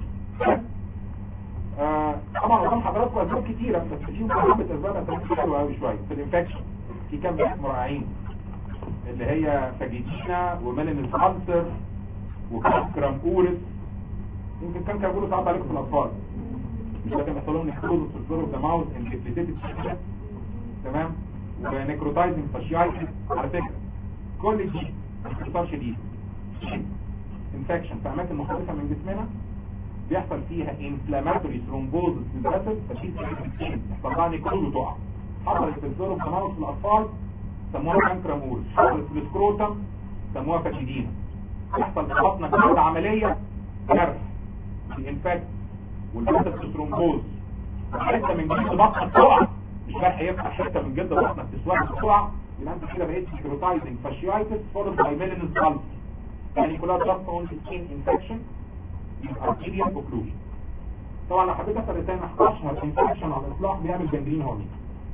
آه طبعا قدام حضراتكم اسباب كتيره بس فيهم حبه اسباب اسباب حلوه قوي شويه في الانفكشن في كام اسم رائعين اللي هي فاجيتينا وميلين الكانسر وكانكرم اورس يمكن كان كان بيقولوا صعب عليكم في الاطفال مش ده كان بيحصل لهم نكروز في الفلور اوف ذا ماوث ان ديبليتيتد تمام ونيكروتايزنج فاشيايتس على فكره كل دي باختصار شديد انفكشن في اماكن مختلفه من جسمنا بيحصل فيها انفلاماتوري ثرومبوزس في الجسد ففي يحصل لها نيكروز وتقع حصلت في الفلور اوف ذا ماوث في الاطفال سموها كانكرامور حصلت في السكروتم سموها فاشيدينا يحصل في بطنك بعد عمليه جرح الانفكت والجسد ثرومبوز حته من جلد بطنك تقع مش جرح يفتح حته من جلد بطنك تسود تقع يبقى انت كده بقيت سكروتايزنج فاشيايتس فورد باي ميلينس بالب يعني كلها جاست اون سكين انفكشن ارتيريال اوكلوجن طبعا لو حبيت افرق تاني اشهر انفكشن على الاطلاق بيعمل جنجرين هورني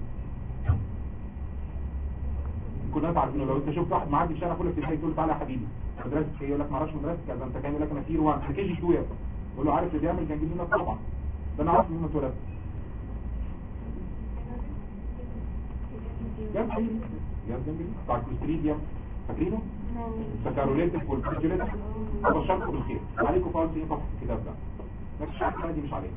كلنا عارفينه لو انت شفت واحد معدي في شارع كل ابتدائي تقول تعالى يا حبيبي مدرسة ايه يقول لك ما اعرفش مدرسة كذا انت كان يقول لك انا تير 1 انا كي جي 2 يا ابني يقول له عارف اللي بيعمل جنجرين طبعا ده انا عارف مين ما اتولد جاب جنجرين جاب جنجرين بتاع الكوليستريديوم فاكرينه؟ سكاروليتك والكوليستريديوم ابشركم بالخير عليكم فاول سنين فقط الكتاب ده مفيش حاجه دي مش علينا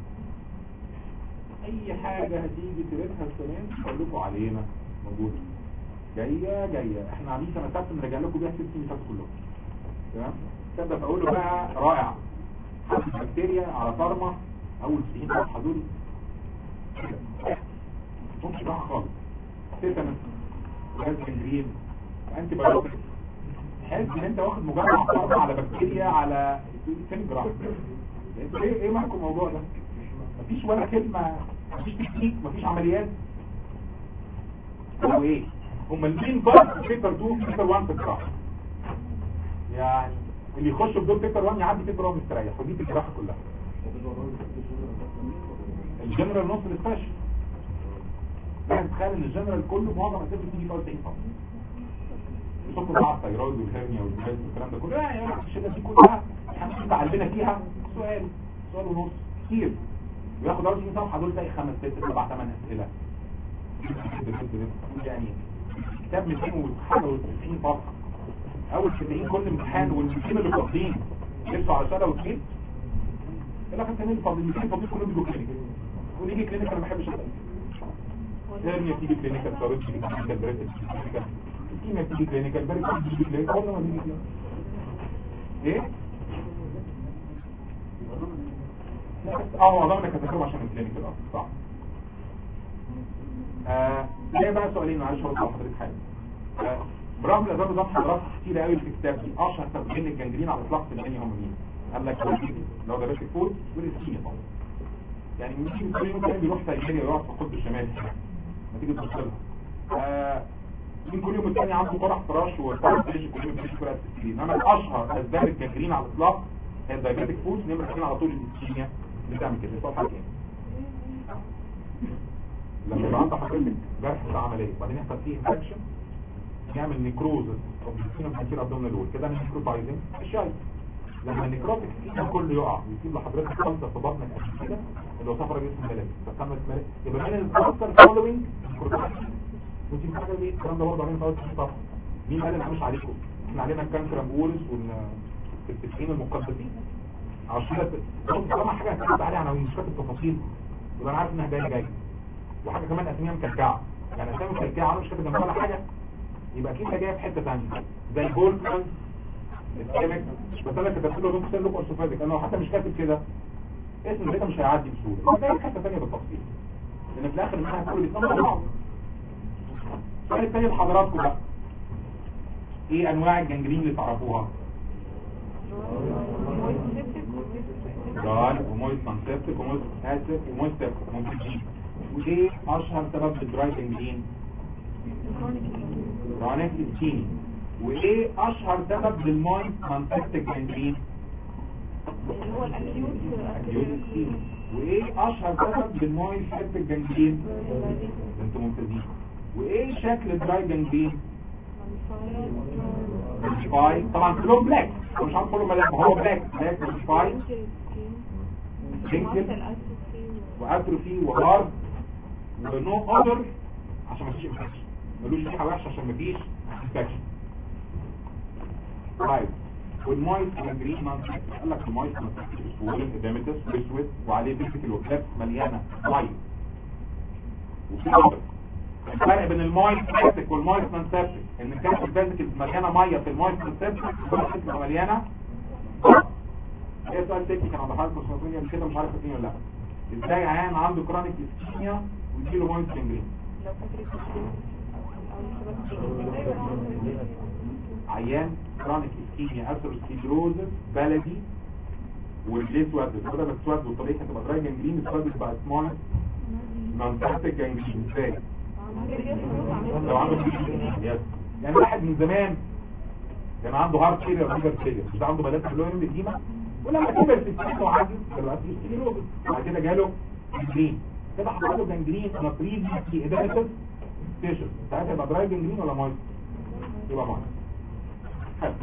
اي حاجه هتيجي تريدها السنه دي اقول لكم علينا موجوده جايه جايه احنا عاملين سنه سبت نرجع لكم بيها ست سنين فاتوا كلهم تمام تبدا فاقول له بقى رائع حرب البكتيريا على فارما اول سنين صفحه دول مش راح خالص تيتانس غاز جنجرين انتي بايوتيك تحس ان انت واخد مجمع فارما على بكتيريا على فين جراح ايه ايه معكم الموضوع ده مفيش ولا كلمه مفيش تكنيك مفيش عمليات او ايه هم المين بس بيبر 2 بيبر 1 في الجراحه يعني اللي يخش بدور بيبر 1 يعدي بيبر 1 مستريح ودي في الجراحه كلها الجنرال نص السبيشال يعني تخيل ان الجنرال كله معظم الاسئله بتيجي في اول 90 فقط يصبوا بقى على الثيرويد والهرنيا والجهاز والكلام ده كله يعني يعني الشده دي كلها احنا اتعلمنا فيها سؤال سؤال ونص كتير وياخد اول 90 صفحه دول تلاقي خمس ست سبع ثمان اسئله يعني كتاب 200 وحاجه و90 صفحه اول 90 كل امتحان والمسكين اللي فاضيين يرفعوا على سنه واثنين الاخر الثانيين فاضيين 200 فاضيين كلهم بيجوا كلينيك ونيجي كلينيك انا ما بحبش اسال هرنيا تيجي كلينيكال ثيرويد تيجي كلينيكال بريتس كلينيكال كيميا تيجي كلينيكال بريتس تيجي كلينيكال كل ما تيجي كلينيكال ايه لا بس اه والله انا كنت عشان الكلينيكال اه صح آه ليه بقى سؤالين معلش هقول لحضرتك حاجه آه برغم الاسباب اللي حضرتك كتير قوي في الكتاب دي اشهر سببين الجنجرين على اطلاق في الدنيا هم مين قال لك لو ده بيت فود والاسكيميا طبعا يعني مين كل يوم كان بيروح سيبيريا ويقعد في القطب الشمالي ما تيجي تبص لها آه مين كل يوم الثاني عنده قرح فراش وفرش كل يوم بيجي كرة السكرين انما الاشهر اسباب الجنجرين على الاطلاق هي الدايبيتك فود نمره 2 على طول الاسكيميا بتعمل كده صح حاجه لما يبقى عند حضرتك جرح في عمليه وبعدين يحصل فيه انفكشن يعمل نيكروزس او بيسينا بنسير ابدومينال وول كده نيكروتايزنج الشايف لما النيكروتيك فيه كله يقع ويسيب لحضرتك كانسر في بطنك قد كده اللي هو صفرة جسم ملك فكمل ملك يبقى من الكانسر فولوينج نيكروتايزنج ودي حاجه دي الكلام ده برضه علينا في اول صفحه مين قال ان مش عليكم احنا علينا الكانسر بولس وال في التسعين المقدسين عشان كده طالما حاجه هتكتب عليها عناوين مش كاتب تفاصيل يبقى انا عارف انها جايه جايه وحاجه كمان اساميها مكلكعه يعني اسامي مكلكعه انا مش كاتب جنبها ولا حاجه يبقى اكيد جايه في حته ثانيه زي البولكمان السيمك بس انا كتبت له دكتور لوك اورثوبيديك انا لو حتى مش كاتب كده اسم الداتا مش هيعدي بسهوله جاي في حته ثانيه بالتفصيل لان في الاخر المنهج كله بيتنمر مع بعض السؤال الثاني لحضراتكم بقى ايه انواع الجنجرين اللي تعرفوها دراي ومويس كونسبتك ومويس اسف ومويس ممكن وايه اشهر سبب للدراي جنجرين كرونيك سكيني وايه اشهر سبب للمويس كونسبتك جنجرين اللي هو الاكيوت اكيوت سكيني وايه اشهر سبب للمويس سبتك جنجرين انتوا ممتازين وايه شكل الدراي جنجرين سباي طبعا كلهم بلاك مش عارف كلهم بلاك هو بلاك بلاك سباي سنجل واتروفي وهارد ونو اذر عشان مفيش انفكشن ملوش ريحه وحشه عشان مفيش انفكشن طيب والمايس جانجرين نون سيبتك قال لك المايس نون سيبتك سوولن اديمتس واسود وعليه فيزيكال وكلابس مليانه ميه وفي أبيض. الفرق بين المايس سيبتك والمايس نون سيبتك ان كانت الفيزيكال مليانه ميه في المايس نون سيبتك والمايس تبقى مليانه ايه سؤال تكنيك انا بحاول كونسنتريا من كده مش عارف ايه ولا لا ازاي عيان عنده كرونيك اسكيميا ويجيله مايس جانجرين لو فاكر الكتاب عيان كرونيك اسكيميا اثيروسكليروزس بلدي ورجليه اسود الصوره بس اسود والطريقه هتبقى دراي جانجرين الاسود بقى سمول نون تاكتيك جانجرين ازاي لو عنده يس يعني واحد من زمان كان عنده هارت فيلير ليفر فيلير مش عنده بلاد فلويد ديما ولما كبر في السن وعجز دلوقتي سكليروزس بعد كده جاله جانجرين كده حصل له جانجرين انا بريفيسلي اديتس ستيشن ساعتها يبقى دراي جانجرين ولا مايس يبقى مايس حلو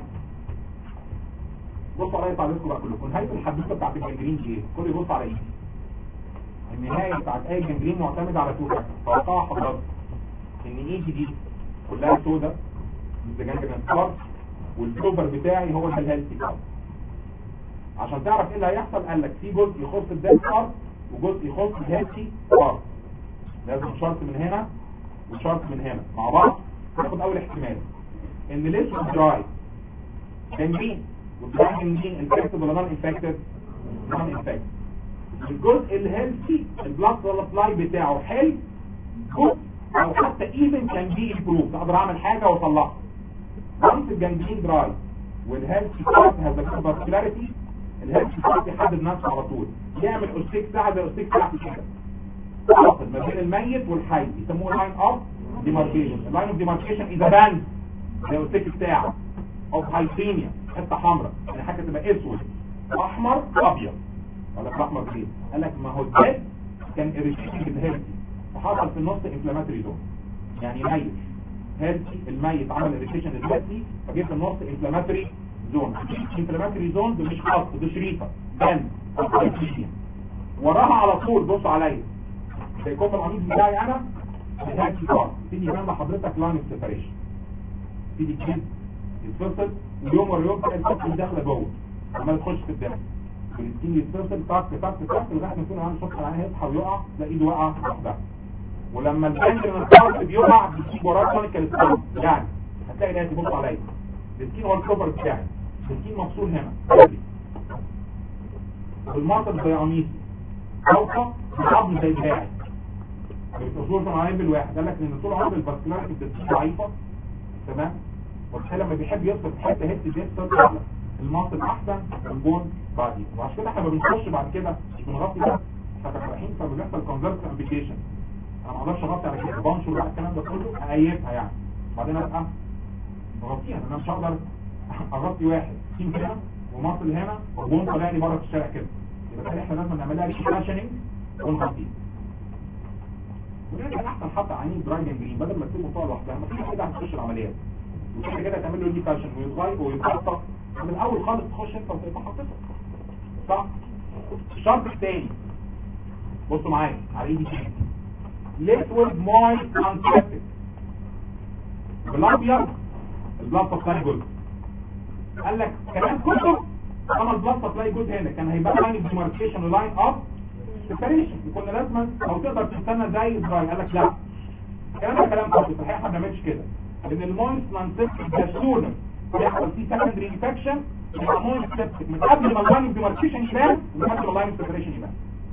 بصوا عليا تعليقكم بقى كلكم نهايه الحدوته بتاعت الجنجرين دي ايه كل يبص على ايدي النهايه بتاعت اي جنجرين معتمده على تو فاكتور توقع حضرتك ان ايدي دي كلها سودا ده جنجرين كارت والكوبر بتاعي هو ده الهيلثي كارت عشان تعرف ايه اللي هيحصل قال لك في جزء يخص الديد كارت وجزء يخص الهيلثي كارت لازم شرط من هنا وشرط من هنا مع بعض ناخد اول احتمال ان الاسود دراي جنجرين والدراي جنجرين انفكتد ولا نون انفكتد نون انفكتد الجزء الهيلثي البلاد سبلاي بتاعه حلو جزء او حتى ايفن كان بي امبروف اقدر اعمل حاجه واطلعها once الجنجرين دراي والهيلثي بارت هاز ا فاسكولاريتي الهيلثي بارت يحدد نفسه على طول يعمل اوستيك ساعه زي الاوستيك بتاعتي كده فاصل ما بين الميت والحي يسموه لاين اوف ديماركيشن اللاين اوف ديماركيشن اذا باند زي الاوستيك بتاعه اوف هايثيميا حته حمراء يعني حاجه تبقى اسود احمر ابيض قال لك احمر ليه قال لك ما هو الديد كان اريتيشن بالهيلثي فحصل في النص انفلاماتوري زون يعني ميت هيلثي الميت عمل اريتيشن للهيلثي فجه في النص انفلاماتوري زون انفلاماتوري زون ده مش خاص ده شريطه بند او هايثيميا وراها على طول بص عليا زي كوب القميص بتاعي انا الهيلثي كارد تيجي جنب حضرتك لاين سيبريشن تيجي الجلد يتفصل ويوم ورا يوم تلاقي الفصل داخله جوه عمال تخش في الدم والسكين يتفصل طق طق طق لغايه ما يكون عنده شخص على يصحى ويقع تلاقي ايده واقعه لوحدها ولما الجنب من الكارد بيقع بيجيب وراه كونيكال ستون يعني هتلاقي ده يبص عليا السكين هو الكفر بتاعي السكين مفصول هنا والمنطق زي قميصي فوقه العظم زي دراعي التصوير كان عين بالواحد قال لك ان طول عمر الفاسكولاريتي بتبقى ضعيفه تمام والحاله لما بيحب يفصل في حته هيت بيفصل اعلى المنطق احسن والبون بعدين وعشان كده احنا ما بنخش بعد كده مش بنغطي ده احنا رايحين فبنحصل كونفرت امبيكيشن انا ما اقدرش اغطي على كده بنشر بقى الكلام ده كله اقيدها يعني بعدين ابقى بغطيها انا مش هقدر اغطي واحد تيم هنا ومصل هنا وبون طالع لي بره في الشارع كده يبقى احنا لازم نعمل لها ريكشننج ونغطيها ولكن احسن حتى عينين دراي جنجرين بدل ما تسيبه طالع لوحدها ما فيش كده هتخش العمليات وكده كده تعمل له انديكاشن ويتغير ويتحط من الاول خالص تخش انت وتبقى حاططها صح الشرط الثاني بصوا معايا على ايدي كده liquid moist unseptic بالابيض البلاد سبلاي جزء قال لك كلام كله طالما البلاد سبلاي جزء هنا كان هيبقى لاين ديماركيشن ولاين اب سيبريشن كنا لازم او تقدر تستنى زي دراي قال لك لا الكلام ده كلام فاضي صحيح احنا ما بنعملش كده لان المويست نانسيبتيك ده سونا بيحصل فيه سكندري انفكشن يبقى مويست سيبتيك من قبل ما اللاين ديماركيشن يبان ومن قبل ما اللاين سيبريشن يبان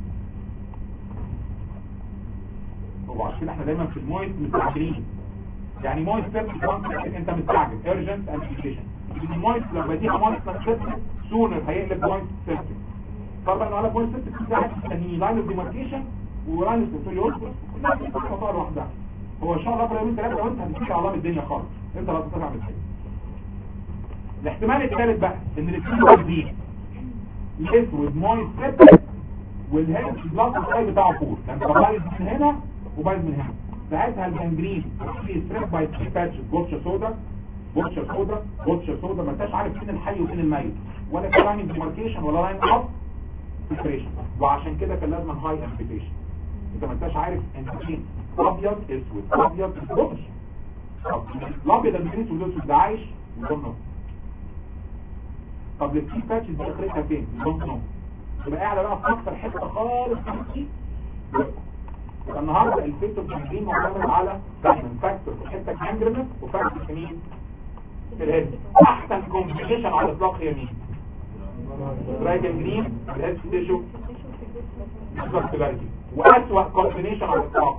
هو عشان كده احنا دايما في المويست مستعجلين يعني مويست سيبتيك انت مستعجل urgent امبليكيشن المويست لما يديها مويست نانسيبتيك سونر هيقلب مويست سيبتيك طبعا انا على بوينت 6 بتاعت تاني لاين اوف ديماركيشن ولاين اوف سيريوس كلها بتبقى لوحدها هو ان شاء الله ربنا يوم ثلاثه وانت هتمشي على الدنيا خالص انت لا تستطيع من كده الاحتمال الثالث بقى ان الاثنين موجودين الاسود مويست سيبتك والهيد بلس الساي بتاعه فور كان بايظ من هنا وبايظ من هنا ساعتها الجنجرين في ستريب باي ثري باتش بوتشر سودا بوتشر سودا بوتشر سودا ما انتش عارف فين الحي وفين الميت ولا في لاين ديماركيشن ولا لاين اب فلتريشن وعشان كده كان لازم هاي امبليكيشن انت ما انتش عارف انت فين ابيض اسود ابيض اسود الابيض اللي بينس والاسود ده عايش وضمنه طب السي باتش دي اخرتها فين نص نص يبقى قاعده بقى في اكتر حته خالص في يبقى النهارده الفيتو بتنزين معتمد على دايما فاكتور في الحته الجانجرينس وفاكتور في مين في الهيد احسن كومبينيشن على الاطلاق هي مين رايجن جرين الهيد تيشو فاسكولاريتي واسوأ كومبينيشن على الاطلاق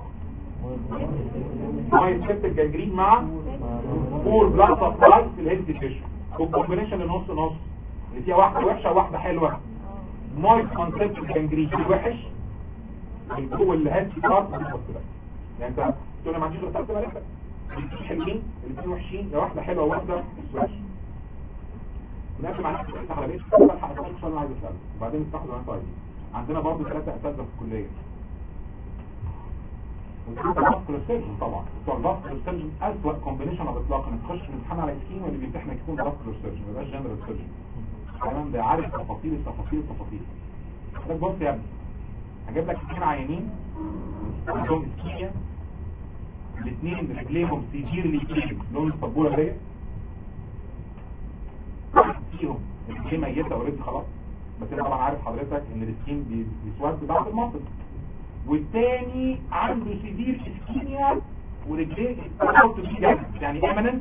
ماي سيبتك جانجرين مع فور بلاد سبلاي في الهيد تيشو والكومبينيشن النص نص اللي فيها واحده وحشه وواحده حلوه ماي كونسبت جانجرين وحش الجو اللي هات كارت يعني انت تقول لي ما عنديش غير ثلاث ملفات الاثنين حلوين الاثنين وحشين يا واحده حلوه وواحده وحشه نقفل مع نفسك تفتح على بيت بلحق اسالك سؤال انا عايز اساله وبعدين نفتحه وانا طيب عندنا برضه ثلاثه اساتذه في الكليه وانت فاسكولار سيرجن طبعا بتوع الفاسكولار سيرجن اسوء كومبينيشن على الاطلاق انك تخش الامتحان على سكين واللي بيمتحنك يكون فاسكولار سيرجن ما يبقاش جنرال سيرجن كمان ده عارف تفاصيل التفاصيل التفاصيل ده بص يا ابني هجيب لك اثنين عيانين عندهم اسكيميا الاثنين رجليهم سيفيرلي كلين لون السبوره ديت فيهم الرجلين ميته اوريدي خلاص بس انا طبعا عارف حضرتك ان السكين بي- بيسود بعد المصل والتاني عنده سيفير اسكيميا ورجليه بتحط فيه جامد يعني ايمننت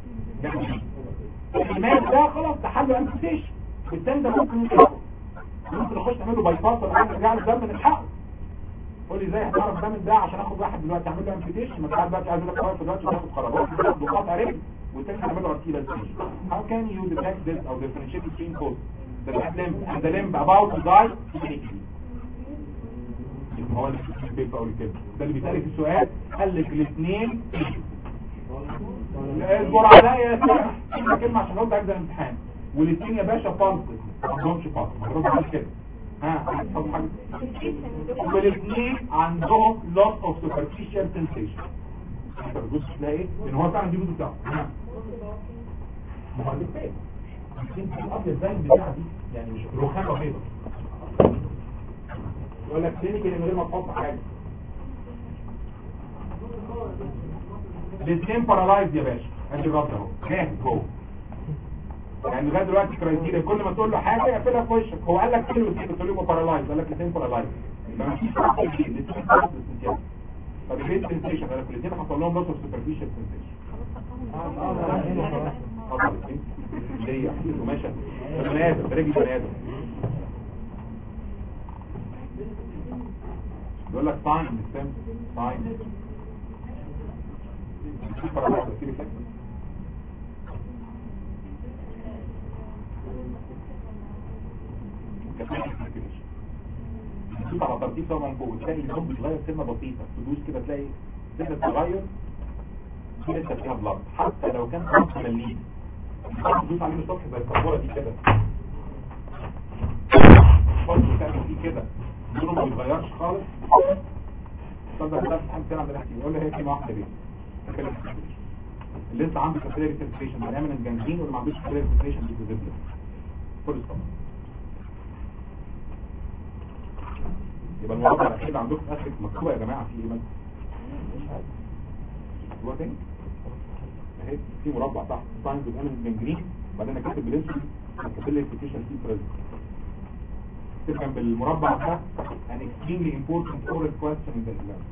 الإيمان ده خلاص ده حل امبيتيشن والتاني ده ممكن يتحقق ممكن نخش نعمل له باي باس ولا حاجه نرجع له الدم نلحقه قول لي ازاي هتعرف ده من ده عشان اخد واحد دلوقتي اعمل له امبيتيشن ما انت دلوقتي عايز لك قرار دلوقتي تاخد قرارات تاخد قطع رجل والتاني هنعمل له ارتيلا How can you detect this or differentiate between both the left limb and the limb about to die clinically? هو اللي في البيت اول كلمه ده اللي بيتقال في السؤال قال لك الاثنين اصبر عليا يا سامح كلمه كلمه عشان ارد عليك ده الامتحان والاثنين يا باشا فالص ما عندهمش فالص ما ترد عليك كده ها هتفهم حاجه والاثنين عندهم loss of superficial sensation انت بتبص تلاقي ايه ان هو فعلا دي جزء بتاعه ها. ما هو الاثنين يمكن الابيض زي البتاع دي يعني مش رخامه بيضاء يقول لك كلينيكال من غير ما تحط حاجه الاثنين بارالايز يا باشا ادي الرد اهو جاهز جوه يعني لغايه دلوقتي كرايتيريا كل ما تقول له حاجه يقفلها في وشك هو قال لك كلمه كده تقول له بارالايز قال لك الاثنين بارالايز يبقى ما فيش فرق بين الاثنين بارالايز طب ايه السنسيشن قال لك الاثنين حصل لهم لوس اوف سوبرفيشال سنسيشن ليه يا حبيبي ماشي ده بني ادم ده رجل بني ادم يقول لك ساين السم ساين في فرق كتير فاكر تشوف على ترتيب طبعا من فوق تلاقي اللون بيتغير سنه بسيطه تدوس كده تلاقي سنه تتغير في لسه فيها بلط حتى لو كان خمس مليم تدوس عليه الصبح زي الكربوره دي كده برضه تعمل فيه كده لونه ما بيتغيرش خالص تفضل تفتح حاجه تانية عندنا حكي يقول لي هي كلمه واحده بيه تكلم اللي انت عندك كابيلاري سنسيشن بنعمل الجنجين واللي ما عندوش كابيلاري سنسيشن دي فيزيبل فول ستوب يبقى الموضوع الاخير عندكم في اخر مكتوبه يا جماعه في ايه مالكم هو تاني اهي في مربع تحت ساينز اوف انمي جنجرين بعدين انا كاتب بالانسولين كابيلاري سنسيشن في بريزنت تفهم بالمربع ده an extremely important oral question in the exam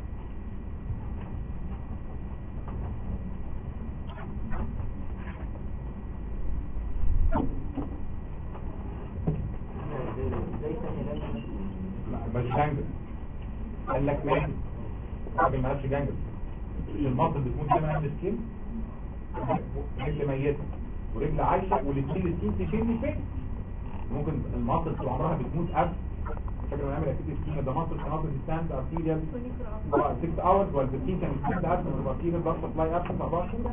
لا مش جانجل قال لك ماشي راجل ما قالش جانجل المصل بتكون زي ما قال السكين رجل ميته ورجل عايشه والاثنين السكين في فين فين ممكن المصل طول عمرها بتموت قبل فاكر نعمل اكيد السكين ده مصل كان مصل ستاند ارتيريال 6 اورز ولا السكين كان ستاند قبل من الارتيريال بلس سبلاي ابسنت 24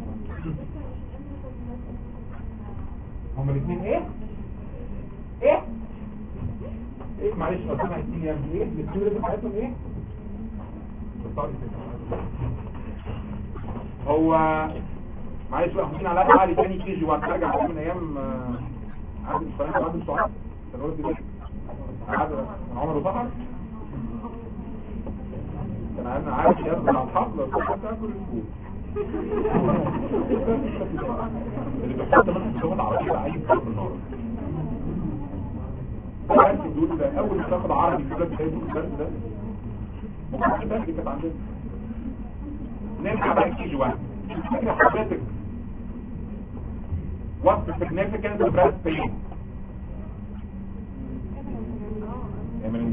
هما الاثنين ايه؟ ايه؟ ايه معلش لو سمع السين يا ابني ايه الاثنين اللي بتاعتهم ايه؟ هو معلش بقى ممكن على عالي تاني كيجي وهترجع من ايام آه، عادل الصلاة عادل سعاد كان قلت ليه عادل من عمر وصحر كان عادل عارف يرضى على الحفلة وصحر تاكل الفول اللي بيحط مثلا في اللغة العربية عايز يضرب النار اول ما تاخد عربي في الدرس ده الدرس ده ممكن تبقى كانت عندنا نرجع بقى كي جي 1 فاكر حضرتك what's the significance of breast pain من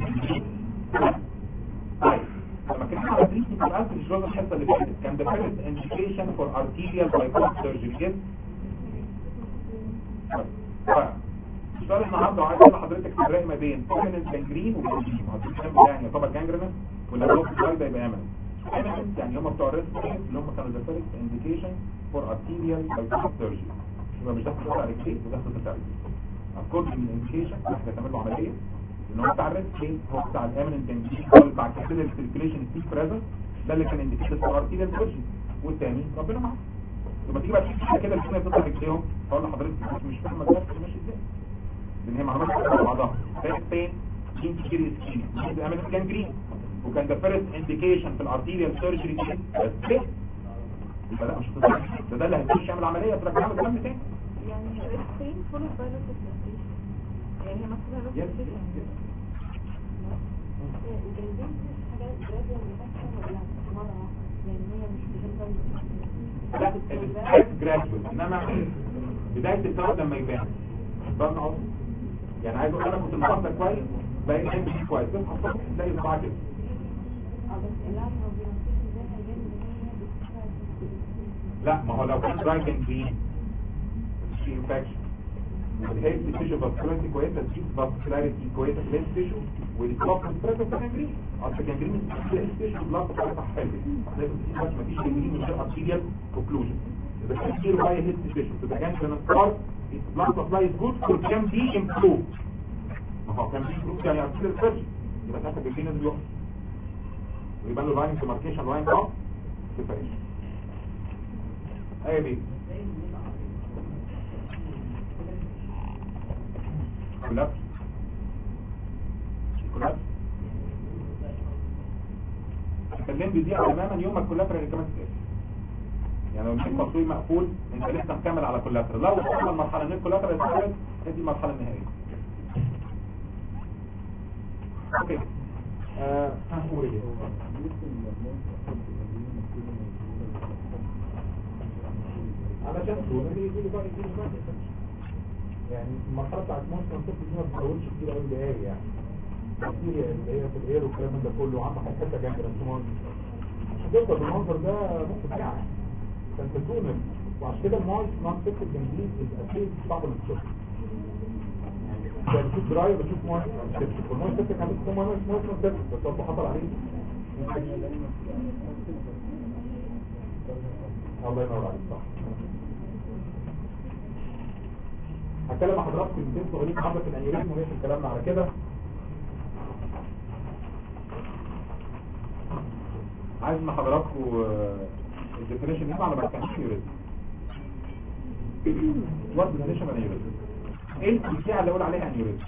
طيب لما كنا على تريتمنت الألف مش لازم الحصة اللي فاتت كان the first indication for arterial bypass surgery yes طيب السؤال النهارده عايز اقول لحضرتك تفرق ما بين permanent gangrene وجانجرين هتفهم يعني يعتبر جانجرينس ولا لو في ده يبقى امن permanent يعني هم بتوع الريسك اللي هم كانوا the first indication for arterial bypass surgery يبقى مش ده خطر على رجليه وده خطر على رجليه according to indication واحده تعمل له عمليه ان هو بتاع الريسك هو بتاع الامن جانجرين هو بتاع كابيلر سيركيليشن في بريزنت ده اللي كان انديكيتد فور arterial surgery والتاني ربنا معاك لما تيجي بقى تشوف كده الدنيا بتطلع رجليهم هقول لحضرتك مش فاهمه الدرس ماشي ازاي لان هي معلومات كلها بعضها فين فين مين كتير سكين مين بيعمل جانجرين وكان ده فيرست انديكيشن في الارتيريال سيرجري دي بس ليه يبقى لا مش هتطلع ده ده اللي هيخش يعمل عمليه ترجع يعمل دم تاني يعني ريستين فول اوف بايلوتيك يعني هي مكتوبه يس ريستين يس لا الستريس جرادوال انما بدايه التوت لما يبان ضمن عضو يعني عايز اقول انا كنت النهارده كويس بقيت عندي مش كويس تصحى الصبح تلاقي صباعك كده لا ما هو لو كان دراي جانجرين مفيش انفكشن والهيد تيشو فاسكولاريتي كويسه تجيب فاسكولاريتي كويسه في الهيد تيشو والكلوب ستريس اوف جانجرين اصل جانجرين في الهيد تيشو بلاس بتاعتها حلو بس مفيش جانجرين من غير ارتيريال اوكلوجن اذا كان كتير باي هيد تيشو تبقى جانجرين ستار blood supply is good for can be improved ما هو can be improved يعني ارتيريال سيرجن يبقى ساعتها جانجرين اللي بيقف ويبان له لاين ديماركيشن لاين اوف سيبريشن ايه بيه كلاب كلاب اتكلم دي تماما يوم ما الكولاتر اللي كمان تتقفل يعني لو الميل تصوير مقفول انت لسه مكمل على كولاتر لو وصلنا المرحله ان الكولاتر اتقفلت هي دي المرحله النهائيه اوكي آه هنقول ايه علشان تقول لي يجي بقى يجي بقى يعني المرحله بتاعت موست كونسبت دي ما بتطولش كتير قوي دقايق يعني البكتيريا اللي هي في الاير والكلام من ده كله عندك حته جنب الانتمار عشان توصل بالمنظر ده ممكن ساعه فانت تكون وعشان كده المايس نون سيبتك جنبيه بيبقى فيه صعب الانتشار يعني بتشوف دراية بتشوف مايس نون سيبتك والمايس سيبتك عندك تكون مايس نون سيبتك بس برضه حصل عليه الله ينور عليك صح هتكلم مع حضراتكم كلمتين صغيرين عبر في الانيوريزم ونقفل كلامنا على كده عايز مع حضراتكم الديفينيشن يطلع على مكان انيوريزم وات ديفينيشن انيوريزم ايه الاشياء اللي اقول عليها انيوريزم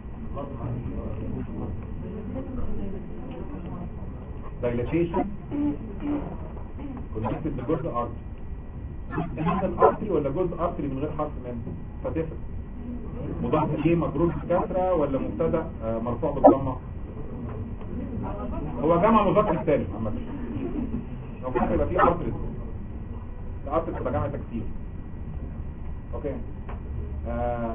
dilatation connected لجزء ارتري هذا الارتري ولا جزء ارتري من غير حرف من فتفرق مضاف اليه مجرور بالكسره ولا مبتدا آه، مرفوع بالضمه هو جمع مذكر سالم عامه لو كان يبقى فيه ارتري الارتري تبقى جمع تكسير اوكي آه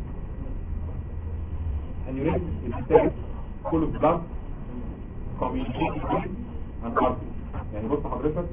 aneurysm is state full of blood communicating with an artery يعني بص حضرتك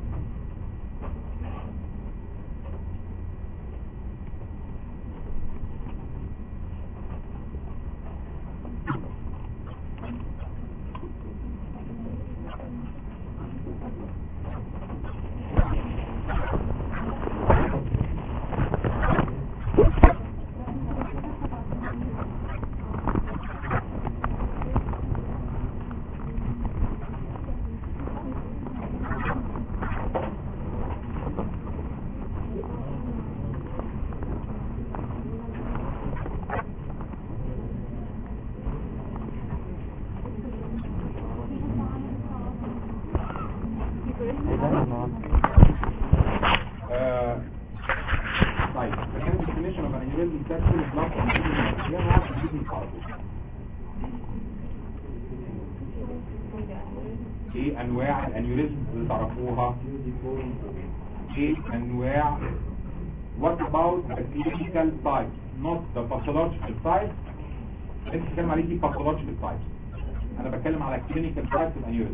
آه، طيب فكان definition of an aneurysm is that full of blood communicating with the artery. ايه انواع الانيوريزم اللي تعرفوها ايه انواع what about the clinical type not the pathological type انت بتتكلم عليه دي pathological type انا بتكلم على clinical type الانيوريزم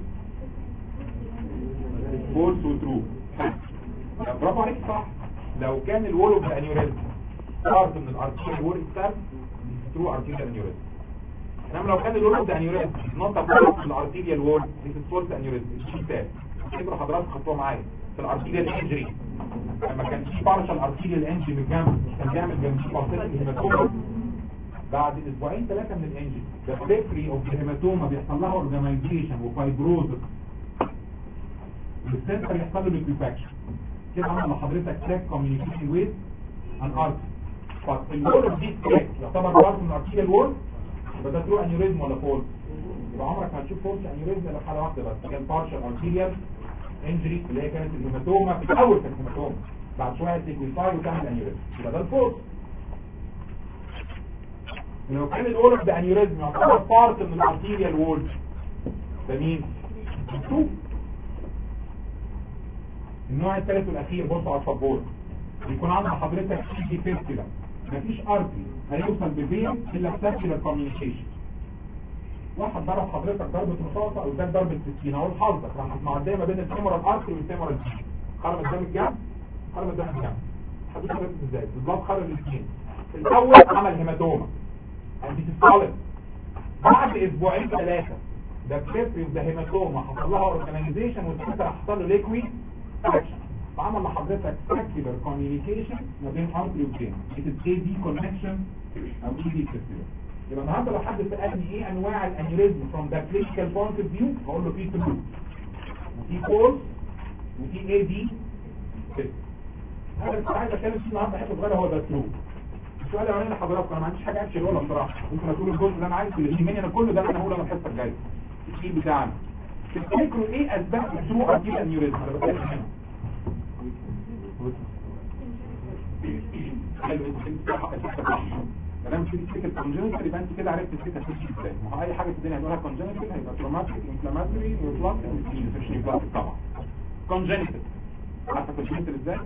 false وtrue برافو عليك صح لو كان الوول اوف الانيوريزم بارت من الارتيريال وول ستار ترو ارتيريال انيوريزم انما لو كان الوول اوف الانيوريزم نوت بارت من الارتيريال وول دي فولس انيوريزم دي مثال افتكروا حضراتكم خدتوها معايا في الارتيريال انجري لما كان في بارشال ارتيريال انجري من الجنب كان بيعمل جنب بارتيريال هيماتوما بعد اسبوعين ثلاثه من الانجري ده بريفري اوف الهيماتوما بيحصل لها اورجانيزيشن وفايبروزس والسنتر يحصل له ليكوفاكشن كده عمل لحضرتك تراك كوميونيكيشن ويز ان ارت فالوول اوف دي تراك يعتبر بارت من الارتيريال وول يبقى ده ترو انيوريزم ولا فولس يبقى عمرك ما هتشوف فولس انيوريزم الا في حاله واحده بس كان بارشال ارتيريال انجري اللي هي كانت الهيماتوما في الاول كانت هيماتوما بعد شويه تيكويفاي وتعمل انيوريزم يبقى ده الفولس لو كان الوول اوف ذا انيوريزم يعتبر بارت من الارتيريال وول ده مين؟ التو النوع الثالث والاخير بص على السبورت بيكون عند حضرتك دي فيستيلا مفيش ارتري هيوصل بفين الا بسيركيولار كوميونيكيشن واحد ضرب حضرتك ضربه رصاصه او ده ضربه سكينه اهو حظك راح معديه ما بين الفيمورال ارتري والفيمورال فين خرم الدم الجنب خرم الدم الجنب حدوث حضرتك ازاي بالظبط خرم الاثنين الاول عمل هيماتوما عندي تستالب بعد اسبوعين ثلاثه ده بريفري ده هيماتوما حصل لها اورجانيزيشن والسنتر حصل له ليكويد اكشن فعمل لحضرتك سيركيولار كوميونيكيشن ما بين ارتري وبين اي دي كونكشن او اي دي سيركيولار يبقى النهارده لو حد سالني ايه انواع الانيوريزم فروم ذا كلينيكال بوينت اوف فيو هقول له في ترو وفي فولس وفي اي دي هذا اللي عايز اتكلم فيه النهارده حته صغيره هو ده ترو السؤال الاولاني لحضراتكم انا ما عنديش حاجه ابشر ولا بصراحه ممكن اقول الجزء اللي انا عايزه اللي يهمني انا كله ده انا هقوله انا الحصه الجايه التيم بتاعنا تفتكروا ايه اسباب الترو ارتيل انيوريزم انا بتكلم هنا حلو انت صح صح لما تيجي تفتكر كونجنتال يبقى انت كده عرفت تفتكر تمشي ازاي ما هو اي حاجه في الدنيا هنقولها كونجنتال هيبقى تروماتيك انفلاماتوري نيوبلاستيك وسكين مش نيوبلاستيك طبعا كونجنتال عارفه كونجنتال ازاي؟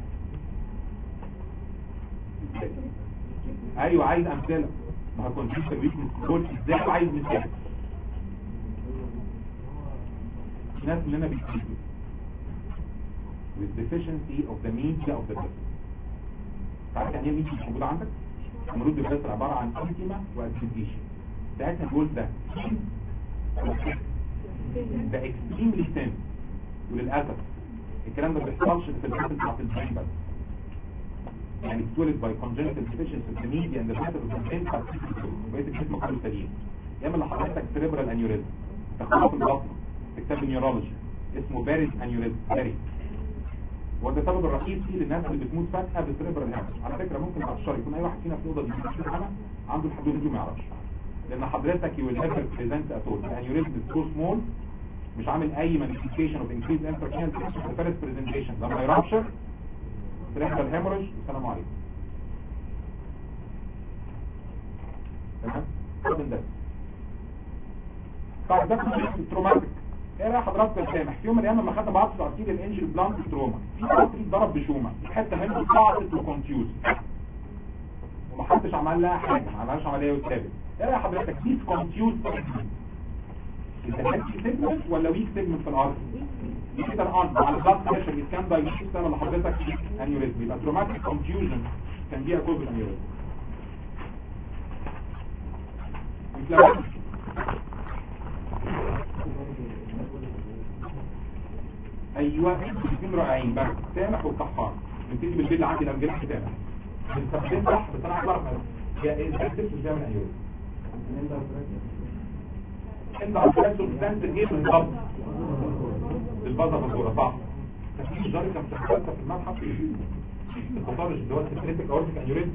ازاي؟ ايوه عايز امثله ما هو كونجنتال ويكنس دول ازاي وعايز مثال الناس اللي انا بيكتبوا with deficiency of the media of the person تعرف يعني ايه ميديا مش موجوده عندك؟ المرود البصر عبارة عن انتيما وادفنتيشن ساعتها نقول ده ده اكستريملي سين وللأسف الكلام ده ما بيحصلش في الحالة بتاعت البرين بس يعني بتولد باي congenital deficiency of the media and the matter of the brain بقيت الجسم كله سليم يعمل لحضرتك cerebral aneurysm تاخدها في البطن في كتاب النيورولوجي اسمه باريس aneurysm باريس وده السبب الرئيسي للناس اللي بتموت فجأة بالسريبرال هامش على فكرة ممكن بعد الشهر يكون اي واحد فينا في الأوضة دي مش معانا عنده الحدود دي ما يعرفش لان حضرتك you will never present at all الانيوريزم is so small مش عامل اي manifestation of increased intracranial pressure في first presentation لما يرابشر cerebral hemorrhage السلام عليكم تمام خد ده طيب ده كله تروماتيك ايه رأي حضراتكم السامح في يوم من الايام لما خدنا بعض في ارتيل الانجل بلانك تروما في ارتيل ضرب بشومه حته منه اتقعدت وكونفيوز ومحدش عمل لها حاجه ما عملهاش عمليه وثابت ايه رأي حضرتك دي كونفيوز انت سيجمنت ولا ويك سيجمنت في الارض كده الان على البلاد بريشر كان دايجنوستس سنه لحضرتك انيوريزم يبقى تروماتيك كونفيوجن كان بيها كوز انيوريزم ايوه الاثنين رائعين بس سامح والطحان نبتدي بالبيل عندي الامجاد سامح بنستخدم صح بس انا عايز اعرف هي ايه الاساس بتعمل انيوريزم انت عارف سبستانس ايه بالظبط البازا بالصوره صح تفكير الجاري كان بتحصل في المتحف الخطارج اللي هو السكريتك اورتيك انيوريزم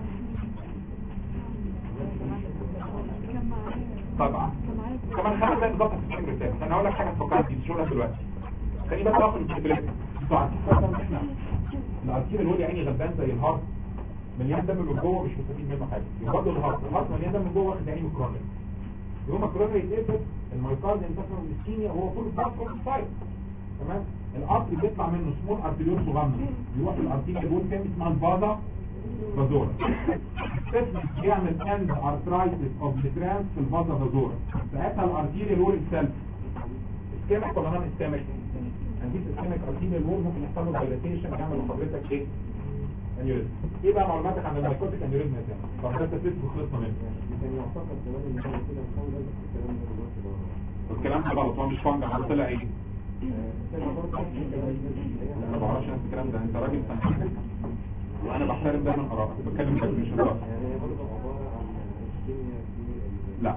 طبعا كمان خمس دقايق بالظبط في الفكر بتاعي انا هقول لك حاجه تفكرت دي شغلها دلوقتي خليني بس اخد السكريتك انتوا عارفين مثلا احنا الارتير الولي يعني غلبان زي الهارت مليان دم من جوه مش مستفيد منه حاجه برضه الهارت الهارت مليان دم من جوه واخد عيني من الكرونيك يوم الكلوزر يتقفل المايكارد انتفر الاسكيميا هو فول بلاك سايد تمام القطر بيطلع منه سمول ارتريول صغنن يروح الارتيريا بول تاني اسمها البازا بازورا الطفل بيعمل اند ارترايتس اوف ترانس في البازا بازورا ساعتها الارتيريا رول اتسلف اسكيميك ولا نون اسكيميك عندي اسكيميك ارتيريا رول ممكن يحصل له دايلاتيشن يعمل لحضرتك ايه انيوريزم ايه بقى معلوماتك عن المايكوتيك انيوريزم يا سامي طب ده تفسير خلصنا منه كان يعتقد زمان ان هو كده محاول يلبس الكلام ده دلوقتي بقى الكلام ده غلط هو مش فاهم هو طلع ايه انا برضه انا ما بعرفش نفس الكلام ده انت راجل سامحك وانا بحترم دايما ارائك بتكلم بجد مش هزار يعني هي برضه عبارة عن الكيمياء في لا